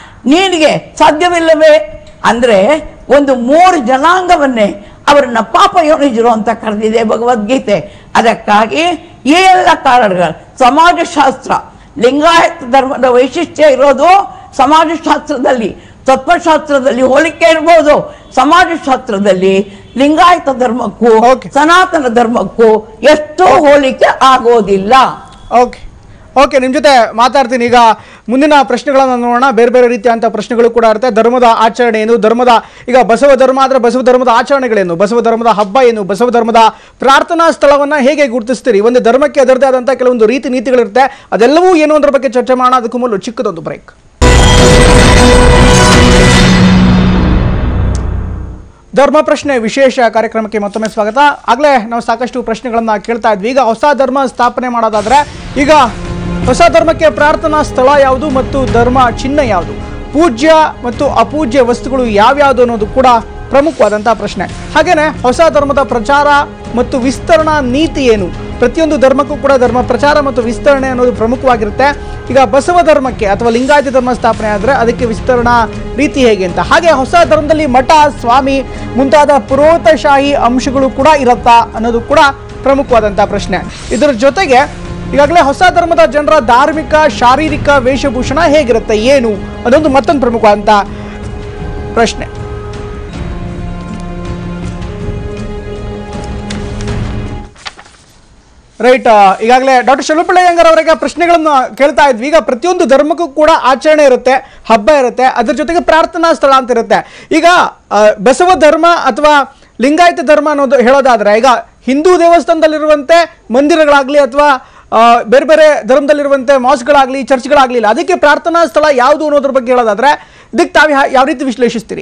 ನಿನಗೆ ಸಾಧ್ಯವಿಲ್ಲವೇ ಅಂದ್ರೆ ಒಂದು ಮೂರು ಜನಾಂಗವನ್ನೇ ಅವರನ್ನ ಪಾಪ ಯೋನಿಜರು ಅಂತ ಕರೆದಿದೆ ಭಗವದ್ಗೀತೆ ಅದಕ್ಕಾಗಿ ಈ ಎಲ್ಲ ಕಾರಣಗಳು ಸಮಾಜಶಾಸ್ತ್ರ ಲಿಂಗಾಯತ ಧರ್ಮದ ವೈಶಿಷ್ಟ್ಯ ಇರೋದು ಸಮಾಜಶಾಸ್ತ್ರದಲ್ಲಿ ತತ್ವಶಾಸ್ತ್ರದಲ್ಲಿ ಹೋಲಿಕೆ ಇರ್ಬೋದು ಸಮಾಜಶಾಸ್ತ್ರದಲ್ಲಿ ಲಿಂಗಾಯತ ಧರ್ಮಕ್ಕೂ Okay. ಸನಾತನ ಧರ್ಮಕ್ಕೂ ಎಷ್ಟೋ ಹೋಲಿಕೆ ಆಗೋದಿಲ್ಲ ಓಕೆ ಓಕೆ ನಿಮ್ಮ ಜೊತೆ ಮಾತಾಡ್ತೀನಿ ಈಗ ಮುಂದಿನ ಪ್ರಶ್ನೆಗಳನ್ನು ನೋಡೋಣ ಬೇರೆ ಬೇರೆ ರೀತಿಯಂಥ ಪ್ರಶ್ನೆಗಳು ಕೂಡ ಇರುತ್ತೆ ಧರ್ಮದ ಆಚರಣೆ ಏನು ಧರ್ಮದ ಈಗ ಬಸವ ಧರ್ಮ ಆದರೆ ಬಸವ ಧರ್ಮದ ಆಚರಣೆಗಳೇನು ಬಸವ ಧರ್ಮದ ಹಬ್ಬ ಏನು ಬಸವ ಧರ್ಮದ ಪ್ರಾರ್ಥನಾ ಸ್ಥಳವನ್ನು ಹೇಗೆ ಗುರುತಿಸ್ತೀರಿ ಒಂದು ಧರ್ಮಕ್ಕೆ ಅದರದೇ ಆದಂಥ ಕೆಲವೊಂದು ರೀತಿ ನೀತಿಗಳಿರುತ್ತೆ ಅದೆಲ್ಲವೂ ಏನು ಅನ್ನೋದ್ರ ಬಗ್ಗೆ ಚರ್ಚೆ ಮಾಡೋಣ ಅದಕ್ಕೂ ಮೊದಲು ಚಿಕ್ಕದೊಂದು ಬ್ರೇಕ್ ಧರ್ಮ ಪ್ರಶ್ನೆ ವಿಶೇಷ ಕಾರ್ಯಕ್ರಮಕ್ಕೆ ಮತ್ತೊಮ್ಮೆ ಸ್ವಾಗತ ಆಗಲೇ ನಾವು ಸಾಕಷ್ಟು ಪ್ರಶ್ನೆಗಳನ್ನ ಕೇಳ್ತಾ ಇದ್ವಿ ಈಗ ಹೊಸ ಧರ್ಮ ಸ್ಥಾಪನೆ ಮಾಡೋದಾದ್ರೆ ಈಗ ಹೊಸ ಧರ್ಮಕ್ಕೆ ಪ್ರಾರ್ಥನಾ ಸ್ಥಳ ಯಾವುದು ಮತ್ತು ಧರ್ಮ ಚಿಹ್ನೆ ಯಾವುದು ಪೂಜ್ಯ ಮತ್ತು ಅಪೂಜ್ಯ ವಸ್ತುಗಳು ಯಾವ್ಯಾವುದು ಅನ್ನೋದು ಕೂಡ ಪ್ರಮುಖವಾದಂತಹ ಪ್ರಶ್ನೆ ಹಾಗೇನೆ ಹೊಸ ಧರ್ಮದ ಪ್ರಚಾರ ಮತ್ತು ವಿಸ್ತರಣಾ ನೀತಿ ಏನು ಪ್ರತಿಯೊಂದು ಧರ್ಮಕ್ಕೂ ಕೂಡ ಧರ್ಮ ಪ್ರಚಾರ ಮತ್ತು ವಿಸ್ತರಣೆ ಅನ್ನೋದು ಪ್ರಮುಖವಾಗಿರುತ್ತೆ ಈಗ ಬಸವ ಧರ್ಮಕ್ಕೆ ಅಥವಾ ಲಿಂಗಾಯತ ಧರ್ಮ ಸ್ಥಾಪನೆ ಆದರೆ ಅದಕ್ಕೆ ವಿಸ್ತರಣಾ ರೀತಿ ಹೇಗೆ ಅಂತ ಹಾಗೆ ಹೊಸ ಧರ್ಮದಲ್ಲಿ ಮಠ ಸ್ವಾಮಿ ಮುಂತಾದ ಪುರೋಹಿತಶಾಹಿ ಅಂಶಗಳು ಕೂಡ ಇರುತ್ತಾ ಅನ್ನೋದು ಕೂಡ ಪ್ರಮುಖವಾದಂತಹ ಪ್ರಶ್ನೆ ಇದರ ಜೊತೆಗೆ ಈಗಾಗಲೇ ಹೊಸ ಧರ್ಮದ ಜನರ ಧಾರ್ಮಿಕ ಶಾರೀರಿಕ ವೇಷಭೂಷಣ ಹೇಗಿರುತ್ತೆ ಏನು ಅದೊಂದು ಮತ್ತೊಂದು ಪ್ರಮುಖವಾದಂಥ ಪ್ರಶ್ನೆ ರೈಟ್ ಈಗಾಗಲೇ ಡಾಕ್ಟರ್ ಶಲುಪಿಳ್ಳಯ್ಯಂಗರ್ ಅವರಿಗೆ ಪ್ರಶ್ನೆಗಳನ್ನು ಕೇಳ್ತಾ ಇದ್ವಿ ಈಗ ಪ್ರತಿಯೊಂದು ಧರ್ಮಕ್ಕೂ ಕೂಡ ಆಚರಣೆ ಇರುತ್ತೆ ಹಬ್ಬ ಇರುತ್ತೆ ಅದ್ರ ಜೊತೆಗೆ ಪ್ರಾರ್ಥನಾ ಸ್ಥಳ ಅಂತ ಇರುತ್ತೆ ಈಗ ಆ, ಬಸವ ಧರ್ಮ ಅಥವಾ ಲಿಂಗಾಯತ ಧರ್ಮ ಅನ್ನೋದು ಹೇಳೋದಾದ್ರೆ ಈಗ ಹಿಂದೂ ದೇವಸ್ಥಾನದಲ್ಲಿರುವಂತೆ ಮಂದಿರಗಳಾಗ್ಲಿ ಅಥವಾ ಆ, ಬೇರೆ ಬೇರೆ ಧರ್ಮದಲ್ಲಿರುವಂತೆ ಮಾಸ್ಗಳಾಗ್ಲಿ ಚರ್ಚ್ಗಳಾಗ್ಲಿ ಇಲ್ಲ ಅದಕ್ಕೆ ಪ್ರಾರ್ಥನಾ ಸ್ಥಳ ಯಾವುದು ಅನ್ನೋದ್ರ ಬಗ್ಗೆ ಹೇಳೋದಾದ್ರೆ ಇದಕ್ಕೆ ತಾವು ಯಾ- ಯಾವ ರೀತಿ ವಿಶ್ಲೇಷಿಸ್ತೀರಿ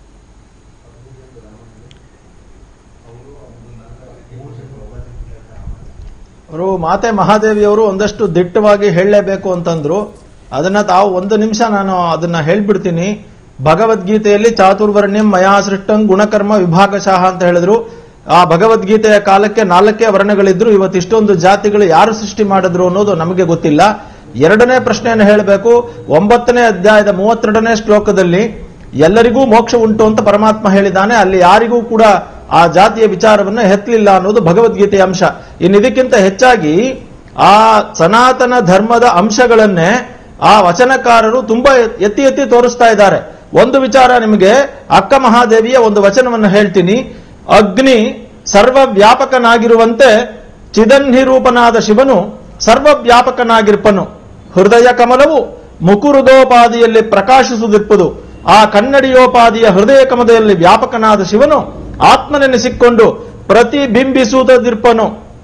ಅವರು ಮಾತೆ ಮಹಾದೇವಿಯವರು ಒಂದಷ್ಟು ದಿಟ್ಟವಾಗಿ ಹೇಳಲೇಬೇಕು ಅಂತಂದ್ರು ಅದನ್ನ ತಾವು ಒಂದು ನಿಮಿಷ ನಾನು ಅದನ್ನ ಹೇಳ್ಬಿಡ್ತೀನಿ ಭಗವದ್ಗೀತೆಯಲ್ಲಿ ಚಾತುರ್ವರ್ಣ್ಯಂ ಮಯಾ ಸೃಷ್ಟಂ ಗುಣಕರ್ಮ ವಿಭಾಗಶಃ ಅಂತ ಹೇಳಿದ್ರು ಆ ಭಗವದ್ಗೀತೆಯ ಕಾಲಕ್ಕೆ ನಾಲ್ಕೇ ವರ್ಣಗಳಿದ್ರು ಇವತ್ತು ಇಷ್ಟೊಂದು ಜಾತಿಗಳು ಯಾರು ಸೃಷ್ಟಿ ಮಾಡಿದ್ರು ಅನ್ನೋದು ನಮಗೆ ಗೊತ್ತಿಲ್ಲ ಎರಡನೇ ಪ್ರಶ್ನೆಯನ್ನು ಹೇಳಬೇಕು ಒಂಬತ್ತನೇ ಅಧ್ಯಾಯದ ಮೂವತ್ತೆರಡನೇ ಶ್ಲೋಕದಲ್ಲಿ ಎಲ್ಲರಿಗೂ ಮೋಕ್ಷ ಉಂಟು ಅಂತ ಪರಮಾತ್ಮ ಹೇಳಿದ್ದಾನೆ ಅಲ್ಲಿ ಯಾರಿಗೂ ಕೂಡ ಆ ಜಾತಿಯ ವಿಚಾರವನ್ನು ಎತ್ತಲಿಲ್ಲ ಅನ್ನೋದು ಭಗವದ್ಗೀತೆಯ ಅಂಶ ಇನ್ನು ಇದಕ್ಕಿಂತ ಹೆಚ್ಚಾಗಿ ಆ ಸನಾತನ ಧರ್ಮದ ಅಂಶಗಳನ್ನೇ ಆ ವಚನಕಾರರು ತುಂಬಾ ಎತ್ತಿ ಎತ್ತಿ ತೋರಿಸ್ತಾ ಇದ್ದಾರೆ ಒಂದು ವಿಚಾರ ನಿಮಗೆ ಅಕ್ಕ ಮಹಾದೇವಿಯ ಒಂದು ವಚನವನ್ನು ಹೇಳ್ತೀನಿ ಅಗ್ನಿ ಸರ್ವವ್ಯಾಪಕನಾಗಿರುವಂತೆ ಚಿದನ್ಹಿರೂಪನಾದ ಶಿವನು ಸರ್ವವ್ಯಾಪಕನಾಗಿರ್ಪನು ಹೃದಯ ಕಮಲವು ಮುಕುರುದೋಪಾದಿಯಲ್ಲಿ ಪ್ರಕಾಶಿಸುತ್ತಿಪ್ಪುದು ಆ ಕನ್ನಡಿಯೋಪಾದಿಯ ಹೃದಯ ಕಮಲದಲ್ಲಿ ವ್ಯಾಪಕನಾದ ಶಿವನು ಆತ್ಮನೆನಿಸಿಕೊಂಡು ಪ್ರತಿಬಿಂಬಿಸುವುದಿರ್ಪನು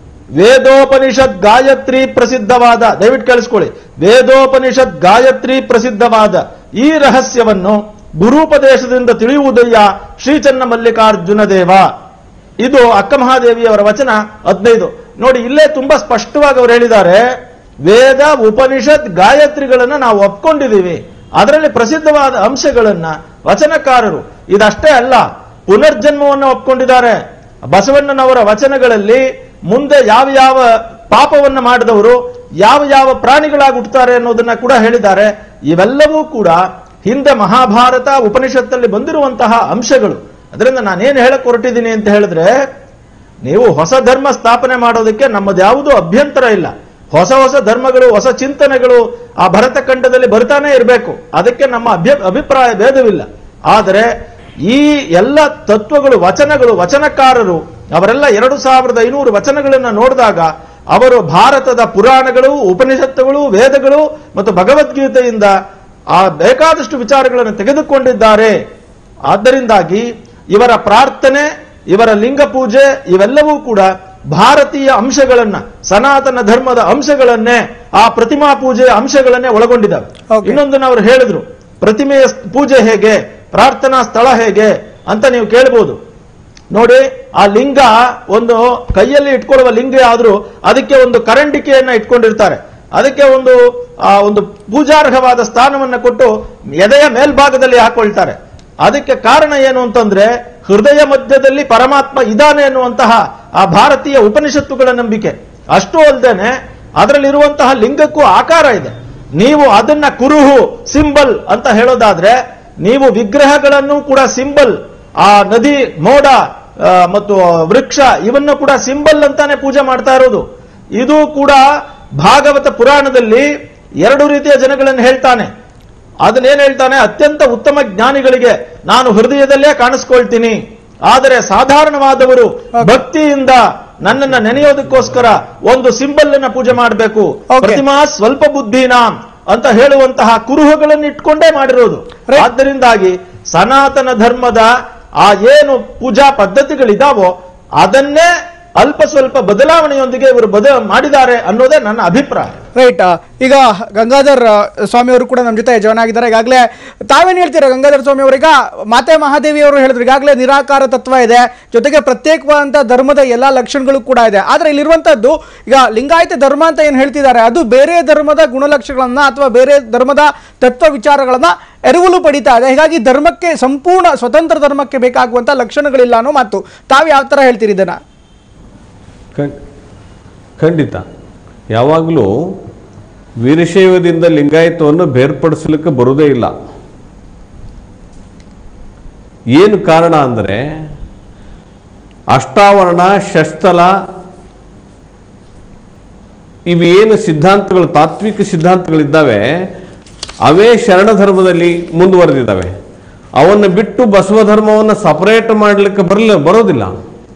ವೇದೋಪನಿಷತ್ ಗಾಯತ್ರಿ ಪ್ರಸಿದ್ಧವಾದ ದಯವಿಟ್ಟು ಕೇಳಿಸ್ಕೊಳ್ಳಿ ವೇದೋಪನಿಷತ್ ಗಾಯತ್ರಿ ಪ್ರಸಿದ್ಧವಾದ ಈ ರಹಸ್ಯವನ್ನು ಗುರುಪದೇಶದಿಂದ ತಿಳಿಯುವುದಯ್ಯ ಶ್ರೀಚನ್ನ ಮಲ್ಲಿಕಾರ್ಜುನ ದೇವ ಇದು ಅಕ್ಕ ಮಹಾದೇವಿಯವರ ವಚನ ಹದಿನೈದು ನೋಡಿ ಇಲ್ಲೇ ತುಂಬಾ ಸ್ಪಷ್ಟವಾಗಿ ಅವರು ಹೇಳಿದ್ದಾರೆ ವೇದ ಉಪನಿಷತ್ ಗಾಯತ್ರಿಗಳನ್ನ ನಾವು ಒಪ್ಕೊಂಡಿದ್ದೀವಿ ಅದರಲ್ಲಿ ಪ್ರಸಿದ್ಧವಾದ ಅಂಶಗಳನ್ನ ವಚನಕಾರರು ಇದಷ್ಟೇ ಅಲ್ಲ ಪುನರ್ಜನ್ಮವನ್ನು ಒಪ್ಕೊಂಡಿದ್ದಾರೆ ಬಸವಣ್ಣನವರ ವಚನಗಳಲ್ಲಿ ಮುಂದೆ ಯಾವ ಯಾವ ಪಾಪವನ್ನು ಮಾಡಿದವರು ಯಾವ ಯಾವ ಪ್ರಾಣಿಗಳಾಗಿ ಹುಟ್ಟುತ್ತಾರೆ ಅನ್ನೋದನ್ನ ಕೂಡ ಹೇಳಿದ್ದಾರೆ ಇವೆಲ್ಲವೂ ಕೂಡ ಹಿಂದೆ ಮಹಾಭಾರತ ಉಪನಿಷತ್ತಲ್ಲಿ ಬಂದಿರುವಂತಹ ಅಂಶಗಳು ಅದರಿಂದ ನಾನೇನು ಹೇಳಕ್ ಹೊರಟಿದ್ದೀನಿ ಅಂತ ಹೇಳಿದ್ರೆ ನೀವು ಹೊಸ ಧರ್ಮ ಸ್ಥಾಪನೆ ಮಾಡೋದಕ್ಕೆ ನಮ್ಮದ್ಯಾವುದೂ ಅಭ್ಯಂತರ ಇಲ್ಲ ಹೊಸ ಹೊಸ ಧರ್ಮಗಳು ಹೊಸ ಚಿಂತನೆಗಳು ಆ ಭರತ ಖಂಡದಲ್ಲಿ ಬರ್ತಾನೆ ಇರಬೇಕು ಅದಕ್ಕೆ ನಮ್ಮ ಅಭ್ಯ ಅಭಿಪ್ರಾಯ ಭೇದವಿಲ್ಲ ಆದರೆ ಈ ಎಲ್ಲ ತತ್ವಗಳು ವಚನಗಳು ವಚನಕಾರರು ಅವರೆಲ್ಲ ಎರಡು ಸಾವಿರದ ಐನೂರು ವಚನಗಳನ್ನು ನೋಡಿದಾಗ ಅವರು ಭಾರತದ ಪುರಾಣಗಳು ಉಪನಿಷತ್ತುಗಳು ವೇದಗಳು ಮತ್ತು ಭಗವದ್ಗೀತೆಯಿಂದ ಆ ಬೇಕಾದಷ್ಟು ವಿಚಾರಗಳನ್ನು ತೆಗೆದುಕೊಂಡಿದ್ದಾರೆ ಆದ್ದರಿಂದಾಗಿ ಇವರ ಪ್ರಾರ್ಥನೆ ಇವರ ಲಿಂಗ ಪೂಜೆ ಇವೆಲ್ಲವೂ ಕೂಡ ಭಾರತೀಯ ಅಂಶಗಳನ್ನ ಸನಾತನ ಧರ್ಮದ ಅಂಶಗಳನ್ನೇ ಆ ಪ್ರತಿಮಾ ಪೂಜೆಯ ಅಂಶಗಳನ್ನೇ ಒಳಗೊಂಡಿದ್ದಾವೆ Okay. ಇನ್ನೊಂದನ್ನು ಅವರು ಹೇಳಿದ್ರು ಪ್ರತಿಮೆಯ ಪೂಜೆ ಹೇಗೆ ಪ್ರಾರ್ಥನಾ ಸ್ಥಳ ಹೇಗೆ ಅಂತ ನೀವು ಕೇಳಬಹುದು ನೋಡಿ ಆ ಲಿಂಗ ಒಂದು ಕೈಯಲ್ಲಿ ಇಟ್ಕೊಳ್ಳುವ ಲಿಂಗ ಆದ್ರೂ ಅದಕ್ಕೆ ಒಂದು ಕರಂಡಿಕೆಯನ್ನ ಇಟ್ಕೊಂಡಿರ್ತಾರೆ ಅದಕ್ಕೆ ಒಂದು ಆ ಒಂದು ಪೂಜಾರ್ಹವಾದ ಸ್ಥಾನವನ್ನ ಕೊಟ್ಟು ಎದೆಯ ಮೇಲ್ಭಾಗದಲ್ಲಿ ಹಾಕೊಳ್ತಾರೆ ಅದಕ್ಕೆ ಕಾರಣ ಏನು ಅಂತಂದ್ರೆ ಹೃದಯ ಮಧ್ಯದಲ್ಲಿ ಪರಮಾತ್ಮ ಇದ್ದಾನೆ ಎನ್ನುವಂತಹ ಆ ಭಾರತೀಯ ಉಪನಿಷತ್ತುಗಳ ನಂಬಿಕೆ ಅಷ್ಟು ಅಲ್ಲದೇನೆ ಅದರಲ್ಲಿರುವಂತಹ ಲಿಂಗಕ್ಕೂ ಆಕಾರ ಇದೆ ನೀವು ಅದನ್ನ ಕುರುಹು ಸಿಂಬಲ್ ಅಂತ ಹೇಳೋದಾದ್ರೆ ನೀವು ವಿಗ್ರಹಗಳನ್ನು ಕೂಡ ಸಿಂಬಲ್ ಆ ನದಿ ಮೋಡ ಆ, ಮತ್ತು ವೃಕ್ಷ ಇವನ್ನು ಕೂಡ ಸಿಂಬಲ್ ಅಂತಾನೆ ಪೂಜೆ ಮಾಡ್ತಾ ಇರೋದು ಇದು ಕೂಡ ಭಾಗವತ ಪುರಾಣದಲ್ಲಿ ಎರಡು ರೀತಿಯ ಜನಗಳನ್ನು ಹೇಳ್ತಾನೆ ಅದನ್ನೇನ್ ಹೇಳ್ತಾನೆ ಅತ್ಯಂತ ಉತ್ತಮ ಜ್ಞಾನಿಗಳಿಗೆ ನಾನು ಹೃದಯದಲ್ಲೇ ಕಾಣಿಸ್ಕೊಳ್ತೀನಿ ಆದರೆ ಸಾಧಾರಣವಾದವರು ಭಕ್ತಿಯಿಂದ ನನ್ನನ್ನ ನೆನೆಯೋದಕ್ಕೋಸ್ಕರ ಒಂದು ಸಿಂಬಲ್ ಅನ್ನ ಪೂಜೆ ಮಾಡಬೇಕು Okay. ಪ್ರತಿಮಾ ಸ್ವಲ್ಪ ಬುದ್ಧಿನ ಅಂತ ಹೇಳುವಂತಹ ಕುರುಹುಗಳನ್ನು ಇಟ್ಕೊಂಡೇ ಮಾಡಿರೋದು Right. ಆದ್ದರಿಂದಾಗಿ ಸನಾತನ ಧರ್ಮದ ಆ ಏನು ಪೂಜಾ ಪದ್ಧತಿಗಳಿದಾವೋ ಅದನ್ನೇ ಅಲ್ಪ ಸ್ವಲ್ಪ ಬದಲಾವಣೆಯೊಂದಿಗೆ ಇವರು ಬದ ಮಾಡಿದ್ದಾರೆ ಅನ್ನೋದೇ ನನ್ನ ಅಭಿಪ್ರಾಯ ರೈಟ್ ಈಗ ಗಂಗಾಧರ್ ಸ್ವಾಮಿ ಅವರು ಕೂಡ ನಮ್ಮ ಜೊತೆ ಜಾಯ್ನ್ ಆಗಿದ್ದಾರೆ ಈಗಾಗಲೇ ತಾವೇನು ಹೇಳ್ತೀರಾ ಗಂಗಾಧರ್ ಸ್ವಾಮಿ ಅವರೀಗ ಮಾತೆ ಮಹಾದೇವಿ ಅವರು ಹೇಳಿದ್ರು ಈಗಾಗಲೇ ನಿರಾಕಾರ ತತ್ವ ಇದೆ ಜೊತೆಗೆ ಪ್ರತ್ಯೇಕವಾದಂಥ ಧರ್ಮದ ಎಲ್ಲ ಲಕ್ಷಣಗಳು ಕೂಡ ಇದೆ ಆದರೆ ಇಲ್ಲಿರುವಂಥದ್ದು ಈಗ ಲಿಂಗಾಯತ ಧರ್ಮ ಅಂತ ಏನು ಹೇಳ್ತಿದ್ದಾರೆ ಅದು ಬೇರೆ ಧರ್ಮದ ಗುಣಲಕ್ಷಣಗಳನ್ನ ಅಥವಾ ಬೇರೆ ಧರ್ಮದ ತತ್ವ ವಿಚಾರಗಳನ್ನ ಎರವಲು ಪಡಿತಾ ಇದೆ ಹೀಗಾಗಿ ಧರ್ಮಕ್ಕೆ ಸಂಪೂರ್ಣ ಸ್ವತಂತ್ರ ಧರ್ಮಕ್ಕೆ ಬೇಕಾಗುವಂಥ ಲಕ್ಷಣಗಳಿಲ್ಲ ಅನ್ನೋ ಮಾತು ತಾವು ಯಾವ ಥರ ಹೇಳ್ತೀರಿ ಇದನ್ನ ಖಂಡ್- ಖಂಡಿತ ಯಾವಾಗಲೂ ವೀರಶೈವದಿಂದ ಲಿಂಗಾಯತವನ್ನು ಬೇರ್ಪಡಿಸಲಿಕ್ಕೆ ಬರುವುದೇ ಇಲ್ಲ ಏನು ಕಾರಣ ಅಂದರೆ ಅಷ್ಟಾವರಣ ಷಷ್ಠಲ ಇವೇನು ಸಿದ್ಧಾಂತಗಳು ತಾತ್ವಿಕ ಸಿದ್ಧಾಂತಗಳಿದ್ದಾವೆ ಅವೇ ಶರಣ ಧರ್ಮದಲ್ಲಿ ಮುಂದುವರೆದಿದ್ದಾವೆ ಅವನ್ನು ಬಿಟ್ಟು ಬಸವ ಧರ್ಮವನ್ನು ಸಪರೇಟ್ ಮಾಡಲಿಕ್ಕೆ ಬರಲಿ ಬರೋದಿಲ್ಲ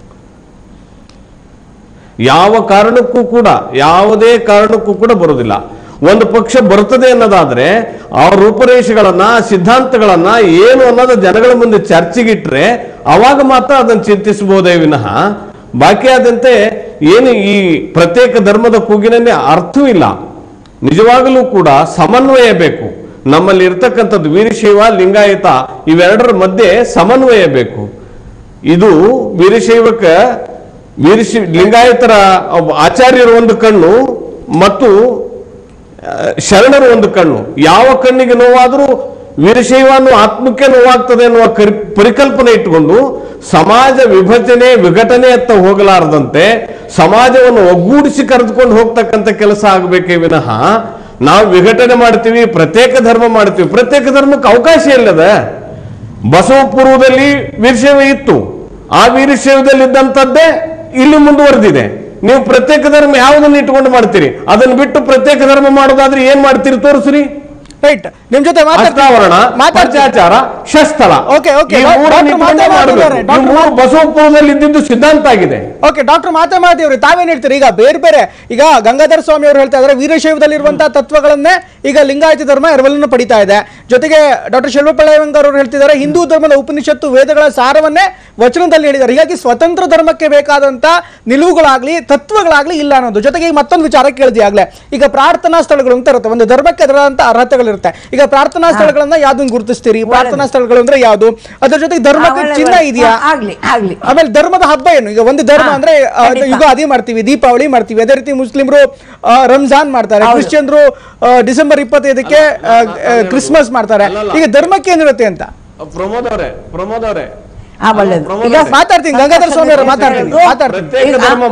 ಯಾವ ಕಾರಣಕ್ಕೂ ಕೂಡ ಯಾವುದೇ ಕಾರಣಕ್ಕೂ ಕೂಡ ಬರೋದಿಲ್ಲ ಒಂದು ಪಕ್ಷ ಬರ್ತದೆ ಅನ್ನೋದಾದ್ರೆ ಆ ರೂಪರೇಷೆಗಳನ್ನ ಸಿದ್ಧಾಂತಗಳನ್ನ ಏನು ಅನ್ನೋದು ಜನಗಳ ಮುಂದೆ ಚರ್ಚೆಗಿಟ್ರೆ ಅವಾಗ ಮಾತ್ರ ಅದನ್ನು ಚಿಂತಿಸಬಹುದೇ ವಿನಃ ಬಾಕಿಯಾದಂತೆ ಏನು ಈ ಪ್ರತ್ಯೇಕ ಧರ್ಮದ ಕೂಗಿನಲ್ಲಿ ಅರ್ಥವಿಲ್ಲ ನಿಜವಾಗಲೂ ಕೂಡ ಸಮನ್ವಯ ಬೇಕು ನಮ್ಮಲ್ಲಿ ಇರ್ತಕ್ಕಂಥದ್ದು ವೀರಶೈವ ಲಿಂಗಾಯತ ಇವೆರಡರ ಮಧ್ಯೆ ಸಮನ್ವಯ ಬೇಕು ಇದು ವೀರಶೈವಕ್ಕೆ ವೀರಶೈವ ಲಿಂಗಾಯತರ ಒಬ್ಬ ಆಚಾರ್ಯರು ಒಂದು ಕಣ್ಣು ಮತ್ತು ಆ, ಶರಣರು ಒಂದು ಕಣ್ಣು ಯಾವ ಕಣ್ಣಿಗೆ ನೋವಾದರೂ ವೀರಶೈವ ಅನ್ನೋ ಆತ್ಮಕ್ಕೆ ನೋವಾಗ್ತದೆ ಅನ್ನುವ ಕರಿ- ಪರಿಕಲ್ಪನೆ ಇಟ್ಟುಕೊಂಡು ಸಮಾಜ ವಿಭಜನೆ ವಿಘಟನೆ ಅತ್ತ ಹೋಗಲಾರದಂತೆ ಸಮಾಜವನ್ನು ಒಗ್ಗೂಡಿಸಿ ಕರೆದುಕೊಂಡು ಹೋಗ್ತಕ್ಕಂಥ ಕೆಲಸ ಆಗಬೇಕೇ ವಿನಃ ನಾವು ವಿಘಟನೆ ಮಾಡ್ತೀವಿ ಪ್ರತ್ಯೇಕ ಧರ್ಮ ಮಾಡ್ತೀವಿ ಪ್ರತ್ಯೇಕ ಧರ್ಮಕ್ಕೆ ಅವಕಾಶ ಇಲ್ಲದ ಬಸವ ಪೂರ್ವದಲ್ಲಿ ವೀರಶೈವ ಇತ್ತು ಆ ವೀರಶೈವದಲ್ಲಿದ್ದಂಥದ್ದೇ ಇಲ್ಲಿ ಮುಂದುವರೆದಿದೆ ನೀವು ಪ್ರತ್ಯೇಕ ಧರ್ಮ ಯಾವುದನ್ನು ಇಟ್ಕೊಂಡು ಮಾಡ್ತೀರಿ ಅದನ್ನು ಬಿಟ್ಟು ಪ್ರತ್ಯೇಕ ಧರ್ಮ ಮಾಡೋದಾದ್ರೆ ಏನ್ ಮಾಡ್ತೀರಿ ತೋರಿಸ್ರಿ ರೈಟ್ ನಿಮ್ ಜೊತೆ ಮಾತಾಡ್ತೀನಿ ಅಷ್ಟಾವರಣ ಮಾತಾಡ್ತೀನಿ ಪಂಚಾಚಾರ ಶಸ್ಥಳ Okay, okay. ಈ ಡಾಕ್ಟರ್ ಮೂರನ್ನ ಇಟ್ಕೊಂಡೇ ಮಾತಾಡಿ ಮಾಡ್ಬೇಕು. ಇದ್ದಾರೆ. ಈ ಡಾಕ್ಟರ್ ಮೂರು ಬಸವಪುರದಲ್ಲಿ ಇದ್ದಿದ್ದು ಸಿದ್ಧಾಂತ ಆಗಿದೆ ಓಕೆ ಡಾಕ್ಟರ್ ಮಾತಾಮಾತಿ ಅವರು ತಾವೇನ್ ಹೇಳ್ತೀರಿ ಈಗ ಬೇರೆ ಬೇರೆ ಈಗ ಗಂಗಾಧರ ಸ್ವಾಮಿ ಅವರು ಹೇಳ್ತಾ ಇದ್ದಾರೆ ವೀರಶೈವದಲ್ಲಿರುವಂತಹ ತತ್ವಗಳನ್ನೇ ಈಗ ಲಿಂಗಾಯತ ಧರ್ಮ ಎರವಲನ್ನು ಪಡಿತಾ ಇದೆ ಜೊತೆಗೆ ಡಾಕ್ಟರ್ ಶೆಲ್ವಪಳ್ಳಯ್ಯಂಗರ್ ಅವರು ಹೇಳ್ತಿದ್ದಾರೆ ಹಿಂದೂ ಧರ್ಮದ ಉಪನಿಷತ್ತು ವೇದಗಳ ಸಾರವನ್ನೇ ವಚನದಲ್ಲಿ ಹೇಳಿದ್ದಾರೆ ಹೀಗಾಗಿ ಸ್ವತಂತ್ರ ಧರ್ಮಕ್ಕೆ ಬೇಕಾದಂತ ನಿಲುವುಗಳಾಗ್ಲಿ ತತ್ವಗಳಾಗ್ಲಿ ಇಲ್ಲ ಅನ್ನೋದು ಜೊತೆಗೆ ಈಗ ಮತ್ತೊಂದು ವಿಚಾರ ಕೇಳಿದ್ವಿ ಆಗ್ಲೇ ಈಗ ಪ್ರಾರ್ಥನಾ ಸ್ಥಳಗಳು ಅಂತ ಇರುತ್ತೆ ಒಂದು ಧರ್ಮಕ್ಕೆ ಅದರಂತ ಅರ್ಹತೆಗಳಿರುತ್ತೆ ಈಗ ಪ್ರಾರ್ಥನಾ ಸ್ಥಳಗಳನ್ನ ಯಾವ್ದನ್ನ ಗುರುತಿಸ್ತೀರಿ ಪ್ರಾರ್ಥನಾ ಸ್ಥಳಗಳು ಅಂದ್ರೆ ಯಾವ್ದು ಅದ್ರ ಜೊತೆಗೆ ಧರ್ಮಕ್ಕೆ ಆಮೇಲೆ ಚಿಹ್ನ ಇದೆಯಾ ಆಗ್ಲಿ ಆಗ್ಲಿ ಆಮೇಲೆ ಧರ್ಮದ ಹಬ್ಬ ಏನು ಈಗ ಒಂದು ಧರ್ಮ ಹಾ, ಅಂದ್ರೆ ಆ, ಖಂಡಿತ. ಯುಗಾದಿ ಮಾಡ್ತೀವಿ ದೀಪಾವಳಿ ಮಾಡ್ತೀವಿ ಅದೇ ರೀತಿ ಮುಸ್ಲಿಮರು ಆ, ರಂಜಾನ್ ಮಾಡ್ತಾರೆ ಹೌದು. ಕ್ರಿಶ್ಚಿಯನ್ರು ಆ, ಡಿಸೆಂಬರ್ ಇಪ್ಪತ್ತೈದಕ್ಕೆ ಆ, ಆ, ಕ್ರಿಸ್ಮಸ್ ಮಾಡ್ತಾರೆ ಅಲ್ಲಲ್ಲ. ಈಗ ಧರ್ಮಕ್ಕೆ ಏನಿರುತ್ತೆ ಅಂತ ಪ್ರಮೋದ್ ಅವರೇ ಪ್ರಮೋದ್ ಅವರೇ ಆ ಒಳ್ಳೇದು ಪ್ರಮೋದ್ ಈಗ ಅವರೇ. ಮಾತಾಡ್ತೀನಿ ಗಂಗಾಧರ ಸ್ವಾಮಿ ಅವರು ಮಾತಾಡ್ತೀನಿ ಹೇಳಿದ್ರು. ಮಾತಾಡ್ತೀನಿ ಪ್ರತ್ಯೇಕ ಈಗ- ಧರ್ಮ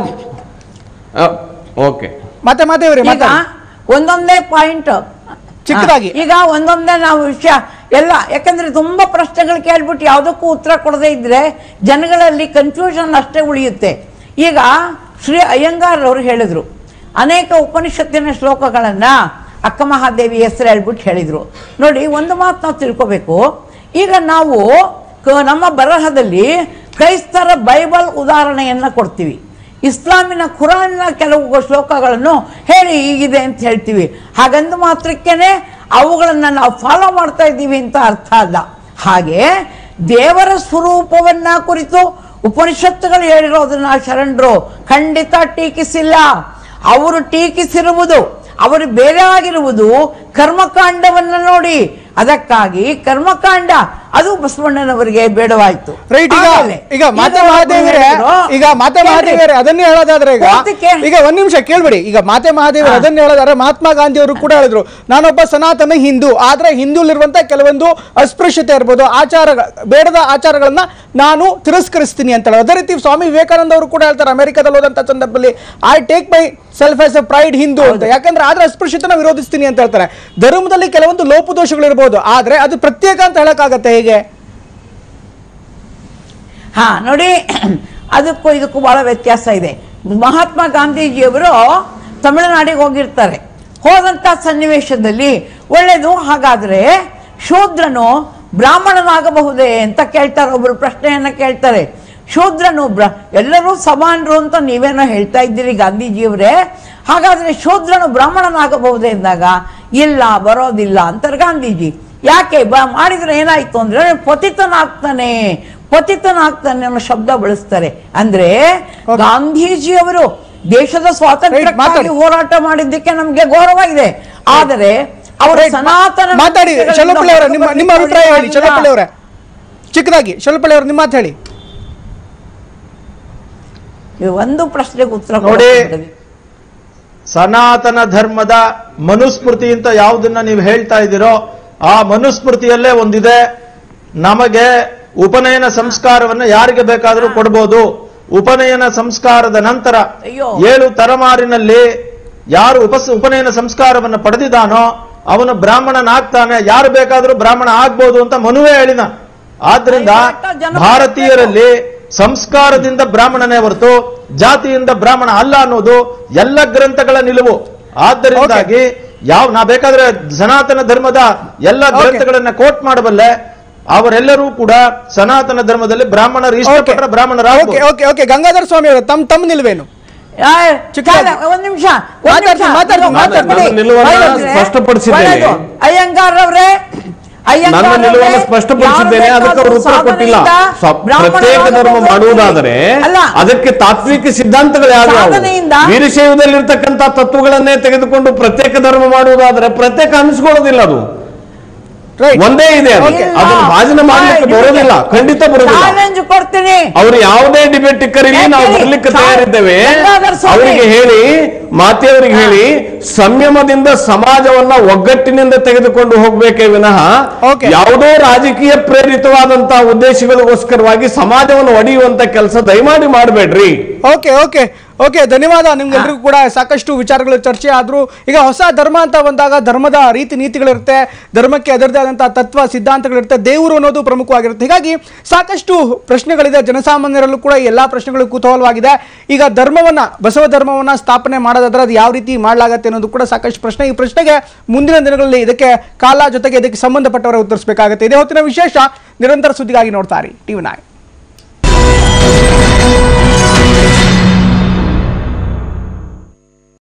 ಓಕೆ ಮತ್ತೆ ಮಾತೇವ್ರಿ ಈಗ ಮಾತಾಡಿ ಒಂದೊಂದೇ ಪಾಯಿಂಟ್ ಚಿಕ್ಕದಾಗಿ. ಈಗ ಒಂದೊಂದೇ ನಾವು ವಿಷಯ ಎಲ್ಲ ಯಾಕಂದ್ರೆ ತುಂಬಾ ಪ್ರಶ್ನೆಗಳು ಕೇಳ್ಬಿಟ್ಟು ಯಾವುದಕ್ಕೂ ಉತ್ತರ ಕೊಡದೇ ಇದ್ರೆ ಜನಗಳಲ್ಲಿ ಕನ್ಫ್ಯೂಷನ್ ಅಷ್ಟೇ ಉಳಿಯುತ್ತೆ ಈಗ ಶ್ರೀ ಅಯ್ಯಂಗಾರ್ ಅವರು ಹೇಳಿದ್ರು ಅನೇಕ ಉಪನಿಷತ್ತಿನ ಶ್ಲೋಕಗಳನ್ನ ಅಕ್ಕ ಮಹಾದೇವಿ ಹೆಸರು ಹೇಳ್ಬಿಟ್ಟು ಹೇಳಿದ್ರು ನೋಡಿ ಒಂದು ಮಾತು ನಾವು ತಿಳ್ಕೋಬೇಕು ಈಗ ನಾವು ಕ- ನಮ್ಮ ಬರಹದಲ್ಲಿ ಕ್ರೈಸ್ತರ ಬೈಬಲ್ ಉದಾಹರಣೆಯನ್ನ ಕೊಡ್ತೀವಿ ಇಸ್ಲಾಮಿನ ಖುರಾನಿನ ಕೆಲವು ಶ್ಲೋಕಗಳನ್ನು ಹೇಳಿ ಹೀಗಿದೆ ಅಂತ ಹೇಳ್ತೀವಿ ಹಾಗಂದ ಮಾತ್ರಕ್ಕೇನೆ ಅವುಗಳನ್ನು ನಾವು ಫಾಲೋ ಮಾಡ್ತಾ ಇದ್ದೀವಿ ಅಂತ ಅರ್ಥ ಅಲ್ಲ ಹಾಗೆ ದೇವರ ಸ್ವರೂಪವನ್ನ ಕುರಿತು ಉಪನಿಷತ್ತುಗಳು ಹೇಳಿರೋದನ್ನ ಶರಣರು ಖಂಡಿತ ಟೀಕಿಸಿಲ್ಲ ಅವರು ಟೀಕಿಸಿರುವುದು ಅವರು ಬೇರೆ ಆಗಿರುವುದು ಕರ್ಮಕಾಂಡವನ್ನ ನೋಡಿ ಅದಕ್ಕಾಗಿ ಕರ್ಮಕಾಂಡ ಅದು ಬಸವಣ್ಣನವರಿಗೆ ಬೇಡವಾಯ್ತು ರೈಟ್ ಈಗ ಆಮೇಲೆ ಈಗ ಮಾತೆ ಈಗ ಮಹಾದೇವರೇ ಹೇಳಿದ್ರು, ಈಗ ಮಾತೆ ಕೇಳ್ರಿ. ಮಹಾದೇವರೇ ಅದನ್ನೇ ಹೇಳೋದಾದ್ರೆ ಈಗ ಪೂರ್ತಿಕೆ. ಈಗ ಒಂದ್ ನಿಮಿಷ ಕೇಳ್ಬಿಡಿ ಈಗ ಮಾತೆ ಮಹಾದೇವರು ಹಾ. ಅದನ್ನೇ ಹೇಳೋದಾದ್ರೆ ಮಹಾತ್ಮ ಗಾಂಧಿ ಅವರು ಕೂಡ ಹೇಳಿದ್ರು ನಾನೊಬ್ಬ ಸನಾತನ ಹಿಂದೂ ಆದ್ರೆ ಹಿಂದೂಲಿರುವಂತ ಕೆಲವೊಂದು ಅಸ್ಪೃಶ್ಯತೆ ಇರ್ಬೋದು ಆಚಾರ ಬೇಡದ ಆಚಾರಗಳನ್ನ ನಾನು ತಿರಸ್ಕರಿಸ್ತೀನಿ ಅಂತ ಹೇಳೋದು ಅದೇ ರೀತಿ ಸ್ವಾಮಿ ವಿವೇಕಾನಂದ ಅವರು ಕೂಡ ಹೇಳ್ತಾರೆ ಅಮೆರಿಕದಲ್ಲಿ ಹೋದಂತ ಸಂದರ್ಭದಲ್ಲಿ I take myself as a pride Hindu ಅಂತ ಯಾಕಂದ್ರೆ ಆದ್ರೆ ಅಸ್ಪೃಶ್ಯತೆನ ವಿರೋಧಿಸ್ತೀನಿ ಅಂತ ಹೇಳ್ತಾರೆ ಧರ್ಮದಲ್ಲಿ ಕೆಲವೊಂದು ಲೋಪದೋಷಗಳು ಇರ್ಬೋದು ಆದ್ರೆ ಅದು ಪ್ರತ್ಯೇಕ ಅಂತ ಹೇಳಕ್ಕಾಗತ್ತೆ ಹೇಗೆ ಹಾ ನೋಡಿ ಅದಕ್ಕೂ ಇದಕ್ಕೂ ಬಹಳ ವ್ಯತ್ಯಾಸ ಇದೆ ಮಹಾತ್ಮ ಗಾಂಧೀಜಿಯವರು ತಮಿಳುನಾಡಿಗೆ ಹೋಗಿರ್ತಾರೆ ಹೋದಂತ ಸನ್ನಿವೇಶದಲ್ಲಿ ಒಳ್ಳೇದು ಹಾಗಾದ್ರೆ ಶೂದ್ರನು ಬ್ರಾಹ್ಮಣನಾಗಬಹುದೇ ಅಂತ ಕೇಳ್ತಾರೆ ಒಬ್ರು ಪ್ರಶ್ನೆಯನ್ನ ಕೇಳ್ತಾರೆ ಶೂದ್ರನು ಬ್ರ ಎಲ್ಲರೂ ಸಮಾನರು ಅಂತ ನೀವೇನೋ ಹೇಳ್ತಾ ಇದ್ದೀರಿ ಗಾಂಧೀಜಿಯವರೇ ಹಾಗಾದ್ರೆ ಶೂದ್ರನು ಬ್ರಾಹ್ಮಣನಾಗಬಹುದೇ ಎಂದಾಗ ಇಲ್ಲ ಬರೋದಿಲ್ಲ ಅಂತಾರೆ ಗಾಂಧೀಜಿ ಯಾಕೆ ಬ ಮಾಡಿದ್ರೆ ಏನಾಯ್ತು ಅಂದ್ರೆ ಪತಿತನಾಗ್ತಾನೆ ಪತಿತನಾಗ್ತಾನೆ ಅನ್ನೋ ಶಬ್ದ ಬಳಸ್ತಾರೆ ಅಂದ್ರೆ ಗಾಂಧೀಜಿಯವರು ದೇಶದ Right, ಸ್ವಾತಂತ್ರ್ಯಕ್ಕಾಗಿ ಮಾತಾಡಿ. ಹೋರಾಟ ಮಾಡಿದ್ದಕ್ಕೆ ನಮ್ಗೆ ಗೌರವ ಇದೆ ಆದರೆ ಅವರು Right, ಸನಾತನ ಮಾತಾಡಿ ನಂಬಿಕೆಗಳಿಂದ ಶಲಪಳ್ಳಿ ಅವರೇ ನಿಮ್ಮ ನಿಮ್ಮ ಹೊರಬರ್ಲಿಕ್ಕೆ ಅಭಿಪ್ರಾಯ ಹೇಳಿ ಆಗಿಲ್ಲ. ಶಲಪಳ್ಳಿ ಅವರೇ ಚಿಕ್ಕದಾಗಿ ಶಲಪಳ್ಳಿ ಅವ್ರ ನಿಮ್ಮ ಮಾತು ಹೇಳಿ ಇದು ಒಂದು ಪ್ರಶ್ನೆಗೆ ಉತ್ತರ ನೋಡಿ. ಕೊಡೋದು. ಸನಾತನ ಧರ್ಮದ ಮನುಸ್ಮೃತಿ ಅಂತ ಯಾವುದನ್ನ ನೀವು ಹೇಳ್ತಾ ಇದ್ದೀರೋ ಆ ಮನುಸ್ಮೃತಿಯಲ್ಲೇ ಒಂದಿದೆ ನಮಗೆ ಉಪನಯನ ಸಂಸ್ಕಾರವನ್ನ ಯಾರಿಗೆ ಬೇಕಾದರೂ ಕೊಡಬಹುದು ಉಪನಯನ ಸಂಸ್ಕಾರದ ನಂತರ ಅಯ್ಯೋ. ಏಳು ತಲೆಮಾರಿನಲ್ಲಿ ಯಾರು ಉಪಸ್ ಉಪನಯನ ಸಂಸ್ಕಾರವನ್ನು ಪಡೆದಿದ್ದಾನೋ ಅವನು ಬ್ರಾಹ್ಮಣನಾಗ್ತಾನೆ ಯಾರು ಬೇಕಾದರೂ ಬ್ರಾಹ್ಮಣ ಆಗ್ಬೋದು ಅಂತ ಮನುವೇ ಹೇಳಿದ ಆದ್ರಿಂದ ಅಯ್ಯೋ, ಜನ ಭಾರತೀಯರಲ್ಲಿ ಸಂಸ್ಕಾರದಿಂದ ಬ್ರಾಹ್ಮಣನೇ ಹೊರತು ಜಾತಿಯಿಂದ ಬ್ರಾಹ್ಮಣ ಅಲ್ಲ ಅನ್ನೋದು ಎಲ್ಲ ಗ್ರಂಥಗಳ ನಿಲುವು ಆದ್ದರಿಂದಾಗಿ ಯಾವ ನಾ ಬೇಕಾದ್ರೆ ಸನಾತನ ಧರ್ಮದ ಎಲ್ಲ Okay. ಗ್ರಂಥಗಳನ್ನ ಕೋಟ್ ಮಾಡಬಲ್ಲೆ ಅವರೆಲ್ಲರೂ ಕೂಡ ಸನಾತನ ಧರ್ಮದಲ್ಲಿ ಬ್ರಾಹ್ಮಣರು ಇಷ್ಟಪಟ್ಟರೆ ಓಕೆ ಬ್ರಾಹ್ಮಣರಾಗಬಹುದು ಓಕೆ ಓಕೆ ಗಂಗಾಧರ ಸ್ವಾಮಿ ಅವರು ತಮ್ಮ ತಮ್ಮ ನಿಲ್ವೇನು ಆ, ಚಿಕ್ಕದಾಗಿ. ಕಾಲ, ಒಂದ್ ನಿಮಿಷ ಒಂದ್ ಮಾತಾಡ್ತೀನಿ, ನಿಮಿಷ. ಮಾತಾಡ್ತೀನಿ, ಇದು ಮಾತಾಡ್ತೀನಿ. ಬಿಡಿ. ನನ್ನ ನಿಲುವನ್ನ ಒಳ್ಳೆದು. ಸ್ಪಷ್ಟಪಡಿಸಿದ್ದೇನೆ. ಒಳ್ಳೆದು. ಅಯ್ಯಂಗಾರ್ ಅವರೇ ಅಯ್ಯಂಗಾರ್ ನನ್ನ ಅವರೇ, ನಿಲುವನ್ನು ಸ್ಪಷ್ಟಪಡಿಸಿದ್ದೇನೆ ಯಾರು ಅದಕ್ಕೆ ಅವರು ಉತ್ತರ ಬೇಕಾದ್ರೂ ಕೊಟ್ಟಿಲ್ಲ ಸಾಧನೆಯಿಂದ ಸ್ವ- ಬ್ರಾಹ್ಮಣರಾಗಬಹುದು ಪ್ರತ್ಯೇಕ ಧರ್ಮ ಅಂತ ಮಾಡುವುದಾದರೆ ಅಲ್ಲ ಅದಕ್ಕೆ ತಾತ್ವಿಕ ಸಿದ್ಧಾಂತಗಳು ಯಾವ್ಯಾವು ಸಾಧನೆಯಿಂದ- ವೀರಶೈವದಲ್ಲಿರ್ತಕ್ಕಂಥ ತತ್ವಗಳನ್ನೇ ತೆಗೆದುಕೊಂಡು ಪ್ರತ್ಯೇಕ ಧರ್ಮ ಮಾಡುವುದಾದರೆ ಪ್ರತ್ಯೇಕ ಅನಿಸ್ಕೊಳ್ಳೋದಿಲ್ಲ ಅದು ರೈಟ್ ಒಂದೇ ಇದೆ ಅದು. ಇಲ್ಲ. ಅದನ್ನು ಭಾಜನ ಮಾಡ್ಲಿಕ್ಕೆ ನಿಮಗೆ ಬರೋದಿಲ್ಲ ಖಂಡಿತ ಬರೋದಿಲ್ಲ ಚಾಲೆಂಜ್ ಕೊಡ್ತೀನಿ ಅವ್ರು ಯಾವುದೇ ಡಿಬೇಟ್ ಕರೀಲಿ ನಾವು ಯಾಕೆ? ಬರ್ಲಿಕ್ಕೆ ಸಾ- ತಯಾರಿದ್ದೇವೆ ಗಂಗಾಧರ ಸ್ವಾಮಿ. ಅವರಿಗೆ ಹೇಳಿ ಮಾತೆಯವರಿಗೆ ಹೇಳಿ ಸಂಯಮದಿಂದ ಸಮಾಜವನ್ನ ಒಗ್ಗಟ್ಟಿನಿಂದ ತೆಗೆದುಕೊಂಡು ಹೋಗ್ಬೇಕೇ ವಿನಃ Okay. ಯಾವುದೋ ರಾಜಕೀಯ ಪ್ರೇರಿತವಾದಂತಹ ಉದ್ದೇಶಗಳಿಗೋಸ್ಕರವಾಗಿ ಸಮಾಜವನ್ನು ಒಡೆಯುವಂತ ಕೆಲಸ ದಯಮಾಡಿ ಮಾಡಬೇಡ್ರಿ ಓಕೆ ಓಕೆ ಓಕೆ ಧನ್ಯವಾದ ನಿಮ್ಗೆಲ್ರಿಗೂ ಕೂಡ ಸಾಕಷ್ಟು ವಿಚಾರಗಳು ಚರ್ಚೆ ಆದ್ರೂ ಈಗ ಹೊಸ ಧರ್ಮ ಅಂತ ಬಂದಾಗ ಧರ್ಮದ ರೀತಿ ನೀತಿಗಳಿರುತ್ತೆ ಧರ್ಮಕ್ಕೆ ಅದರದೇ ಆದಂತಹ ತತ್ವ ಸಿದ್ಧಾಂತಗಳಿರುತ್ತೆ ದೇವರು ಅನ್ನೋದು ಪ್ರಮುಖವಾಗಿರುತ್ತೆ ಹೀಗಾಗಿ ಸಾಕಷ್ಟು ಪ್ರಶ್ನೆಗಳಿದೆ ಜನಸಾಮಾನ್ಯರಲ್ಲೂ ಕೂಡ ಈ ಎಲ್ಲಾ ಪ್ರಶ್ನೆಗಳು ಕುತೂಹಲವಾಗಿದೆ ಈಗ ಧರ್ಮವನ್ನ ಬಸವ ಧರ್ಮವನ್ನ ಸ್ಥಾಪನೆ ಮಾಡದ ಮಾಡೋದಾದ್ರೆ ಅದು ಯಾವ ರೀತಿ ಮಾಡಲಾಗತ್ತೆ ಅನ್ನೋದು ಕೂಡ ಸಾಕಷ್ಟು ಪ್ರಶ್ನೆ ಈ ಪ್ರಶ್ನೆಗೆ ಮುಂದಿನ ದಿನಗಳಲ್ಲಿ ಇದಕ್ಕೆ ಕಾಲ ಜೊತೆಗೆ ಇದಕ್ಕೆ ಸಂಬಂಧಪಟ್ಟವರೇ ಉತ್ತರಿಸಬೇಕಾಗುತ್ತೆ ಇದೇ ಹೊತ್ತಿನ ವಿಶೇಷ ನಿರಂತರ ಸುದ್ದಿಗಾಗಿ ನೋಡ್ತಾರೆ ಟಿವಿ ನೈನ್